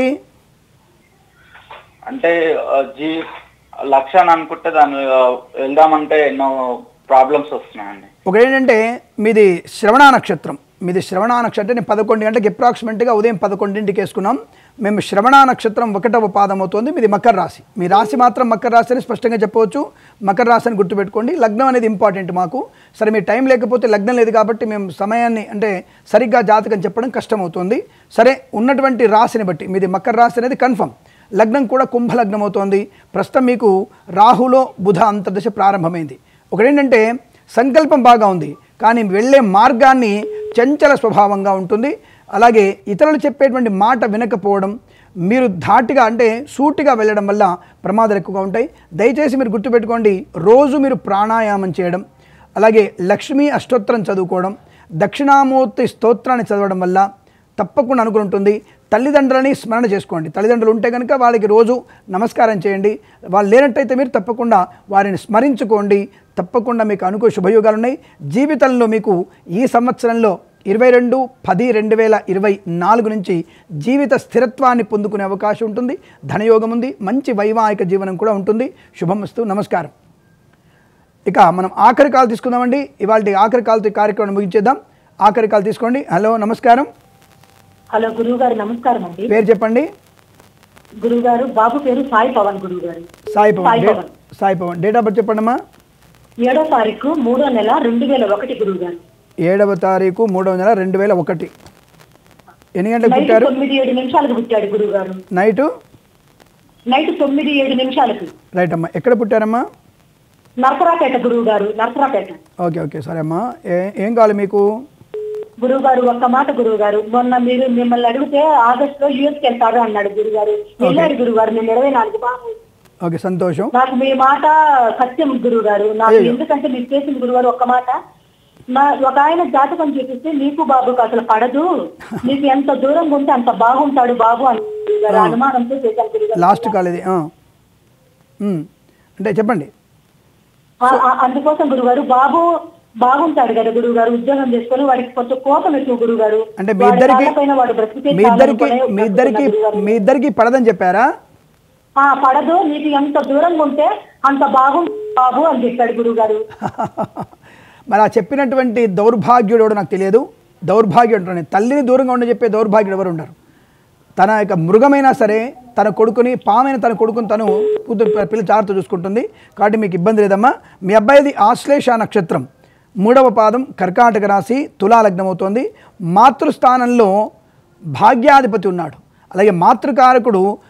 అంటే ఆ, జీ లక్ష అని అనుకుంటే దాన్ని ఆ, వెళ్దామంటే ఎన్నో ప్రాబ్లమ్స్ వస్తున్నాయండి ఒకటి ఏంటంటే మీది శ్రవణ నక్షత్రం మీది శ్రవణ నక్షత్రం నేను పదకొండు గంటలకు అప్రాక్సిమేట్గా ఉదయం పదకొండింటికి వేసుకున్నాం మేము శ్రవణ నక్షత్రం ఒకటవ పాదం అవుతుంది మీది మకర రాశి మీ రాశి మాత్రం మకర రాశి అని స్పష్టంగా చెప్పవచ్చు మకర రాశి అని గుర్తుపెట్టుకోండి లగ్నం అనేది ఇంపార్టెంట్ మాకు సరే మీ టైం లేకపోతే లగ్నం లేదు కాబట్టి మేము సమయాన్ని అంటే సరిగ్గా జాతకం చెప్పడం కష్టమవుతుంది సరే ఉన్నటువంటి రాశిని బట్టి మీది మకర రాశి అనేది కన్ఫర్మ్ లగ్నం కూడా కుంభలగ్నం అవుతోంది ప్రస్తుతం మీకు రాహులో బుధ అంతర్దశ ప్రారంభమైంది ఒకటేంటంటే సంకల్పం బాగా ఉంది కానీ వెళ్ళే మార్గాన్ని చంచల స్వభావంగా ఉంటుంది అలాగే ఇతరులు చెప్పేటువంటి మాట వినకపోవడం మీరు ధాటిగా అంటే సూటిగా వెళ్ళడం వల్ల ప్రమాదాలు ఎక్కువగా ఉంటాయి దయచేసి మీరు గుర్తుపెట్టుకోండి రోజు మీరు ప్రాణాయామం చేయడం అలాగే లక్ష్మీ అష్టోత్తరం చదువుకోవడం దక్షిణామూర్తి స్తోత్రాన్ని చదవడం వల్ల తప్పకుండా అనుకుని ఉంటుంది తల్లిదండ్రులని స్మరణ చేసుకోండి తల్లిదండ్రులు ఉంటే కనుక వాళ్ళకి రోజు నమస్కారం చేయండి వాళ్ళు లేనట్టయితే మీరు తప్పకుండా వారిని స్మరించుకోండి తప్పకుండా మీకు అనుకూల శుభయోగాలు ఉన్నాయి జీవితంలో మీకు ఈ సంవత్సరంలో ఇరవై రెండు పది రెండు వేల ఇరవై నాలుగు నుంచి జీవిత స్థిరత్వాన్ని పొందుకునే అవకాశం ఉంటుంది ధనయోగం ఉంది మంచి వైవాహిక జీవనం కూడా ఉంటుంది శుభమస్తు నమస్కారం ఇక మనం ఆఖరి కాల్ తీసుకుందామండి ఇవాళ ఆఖరి కాల్తో ఈ కార్యక్రమం ముగించేద్దాం ఆఖరి కాల్ తీసుకోండి హలో నమస్కారం హలో గురువు గారు నమస్కారం అండి పేరు చెప్పండి గురువు గారు బాబు పేరు సాయి పవన్ గురువు garu Sai Pavan Sai date Pavan. Sai Pavan date of birth చెప్పండి అమ్మా ఏడో తారీఖు మూడో నెల రెండు వేల ఒకటి గురువు గారు ఏడవ తారీఖు మూడవ నెల రెండు వేల ఒకటి ఎన్ని గంటలకు నైట్ పుట్టారు తొమ్మిది ఏడు నిమిషాలకు పుట్టాడు గురువు గారు నైటు నైట్ తొమ్మిది ఏడు నిమిషాలకు రైట్ అమ్మా ఎక్కడ పుట్టారమ్మా నరసరాపేట గురువు గారు నరసరాపేట ఓకే ఓకే సరే అమ్మా ఏ ఏం కావాలి మీకు గురువు గారు ఒక్క మాట గురువు గారు మొన్న మీరు మిమ్మల్ని అడిగితే ఆగస్ట్ లో యూఎస్ వెళ్తారు అన్నాడు గురువు గారు వెళ్ళాడు గురువు గారు నేను ఇరవై నాలుగు బాబు ఓకే సంతోషం నాకు మీ మాట సత్యం గురువు గారు నాకు అయ్యో. ఎందుకంటే మీరు చేసిన గురువు గారు ఒక్క మాట నా ఒక ఆయన జాతకం చూపిస్తే నీకు బాబుకు అసలు పడదు నీకు ఎంత దూరంగా ఉంటే అంత బాగుంటాడు బాబు అని గురువు గారు అనుమానంతో చేశాను గురువు గారు. లాస్ట్ కాల్ ఇది ఆ. ఉమ్. అంటే చెప్పండి ఆ- ఆ- అందుకోసం గురుగారు బాబు బాగుంటాడు కదా గురువు గారు ఉద్యోగం చేసుకొని వాడికి కొంచెం కోపం ఎక్కువ గురువు గారు అంటే మీ ఇద్దరికి వాడు బ్రతికితే మీ చాలు ఇద్దరికి అనుకునే మీ ఇద్దరికి గురువుగారు. మీ ఇద్దరికి పడదని చెప్పారా ఆ పడదు నీకు ఎంత దూరంగా ఉంటే అంత బాగుంది బాబు అని చెప్పాడు గురువు గారు మరి ఆ చెప్పినటువంటి దౌర్భాగ్యుడు ఎవడో నాకు తెలియదు దౌర్భాగ్యుడు అంటాను నేను. తల్లిని దూరంగా ఉండి చెప్పే దౌర్భాగ్యుడు ఎవరు ఉండరు తన యొక్క మృగమైనా సరే తన కొడుకుని పామైన తన కొడుకుని తను కూతురు పిల్ల జాగ్రత్త చూసుకుంటుంది కాబట్టి మీకు ఇబ్బంది లేదమ్మా మీ అబ్బాయిది ఆశ్లేష నక్షత్రం మూడవ పాదం కర్కాటక రాశి తులా లగ్నం అవుతోంది మాతృస్థానంలో భాగ్యాధిపతి ఉన్నాడు అలాగే మాతృకారకుడు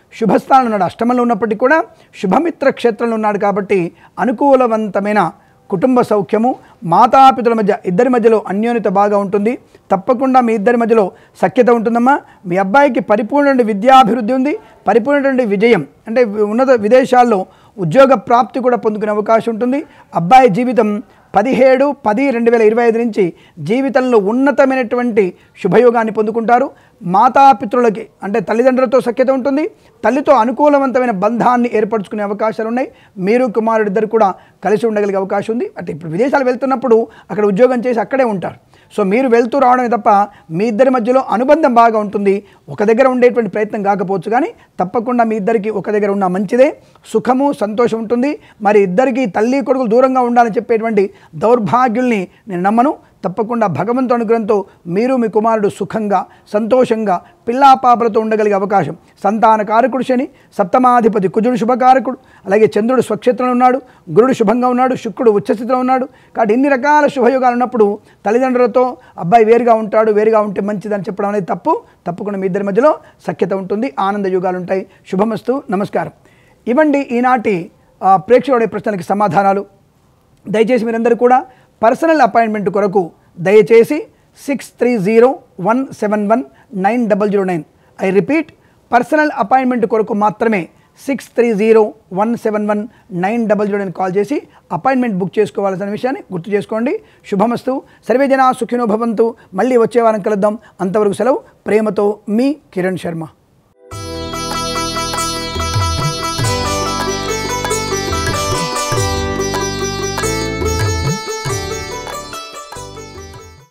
శుభస్థానంలో ఉన్నాడు అష్టమంలో ఉన్నప్పటికీ కూడా శుభమిత్ర క్షేత్రంలో ఉన్నాడు కాబట్టి అనుకూలవంతమైన కుటుంబ సౌఖ్యము మాతాపితుల మధ్య ఇద్దరి మధ్యలో అన్యోన్యత బాగా ఉంటుంది తప్పకుండా మీ ఇద్దరి మధ్యలో సఖ్యత ఉంటుందమ్మా మీ అబ్బాయికి పరిపూర్ణ విద్యాభివృద్ధి ఉంది పరిపూర్ణటువంటి విజయం అంటే ఉన్నత విదేశాల్లో ఉద్యోగ ప్రాప్తి కూడా పొందుకునే అవకాశం ఉంటుంది అబ్బాయి జీవితం పదిహేడు పది రెండు వేల ఇరవై ఐదు నుంచి జీవితంలో ఉన్నతమైనటువంటి శుభయోగాన్ని పొందుకుంటారు మాతాపితృలకి అంటే తల్లిదండ్రులతో సఖ్యత ఉంటుంది తల్లితో అనుకూలవంతమైన బంధాన్ని ఏర్పరచుకునే అవకాశాలు ఉన్నాయి మీరు కుమారుడిద్దరు కూడా కలిసి ఉండగలిగే అవకాశం ఉంది అంటే ఇప్పుడు విదేశాలు వెళ్తున్నప్పుడు అక్కడ ఉద్యోగం చేసి అక్కడే ఉంటారు సో మీరు వెళ్తూ రావడమే తప్ప మీ ఇద్దరి మధ్యలో అనుబంధం బాగా ఉంటుంది ఒక దగ్గర ఉండేటువంటి ప్రయత్నం కాకపోవచ్చు కానీ తప్పకుండా మీ ఇద్దరికి ఒక దగ్గర ఉన్న మంచిదే సుఖము సంతోషం ఉంటుంది మరి ఇద్దరికి తల్లి కొడుకులు దూరంగా ఉండాలని చెప్పేటువంటి దౌర్భాగ్యుల్ని నేను నమ్మను తప్పకుండా భగవంతు అనుగ్రహంతో మీరు మీ కుమారుడు సుఖంగా సంతోషంగా పిల్లాపాపలతో ఉండగలిగే అవకాశం సంతాన కారకుడు శని సప్తమాధిపతి కుజుడు శుభకారకుడు అలాగే చంద్రుడు స్వక్షేత్రంలో ఉన్నాడు గురుడు శుభంగా ఉన్నాడు శుక్రుడు ఉచ్చస్థితిలో ఉన్నాడు కాబట్టి ఇన్ని రకాల శుభయోగాలు ఉన్నప్పుడు తల్లిదండ్రులతో అబ్బాయి వేరుగా ఉంటాడు వేరుగా ఉంటే మంచిదని చెప్పడం అనేది తప్పు తప్పకుండా మీ ఇద్దరి మధ్యలో సఖ్యత ఉంటుంది ఆనంద యుగాలు ఉంటాయి శుభమస్తు నమస్కారం ఇవ్వండి ఈనాటి ఆ, ప్రేక్షకుడి ప్రశ్నలకి సమాధానాలు దయచేసి మీరందరూ కూడా పర్సనల్ అపాయింట్మెంట్ కొరకు దయచేసి six three zero one seven one nine double zero nine I repeat personal appointment కొరకు మాత్రమే six three zero one seven one nine double zero nine call చేసి అపాయింట్మెంట్ బుక్ చేసుకోవాల్సిన విషయాన్ని గుర్తు చేసుకోండి శుభమస్తు సర్వే జనా సుఖినో భవంతు మళ్ళీ వచ్చే వారం కలుద్దాం అంతవరకు సెలవు ప్రేమతో మీ కిరణ్ శర్మ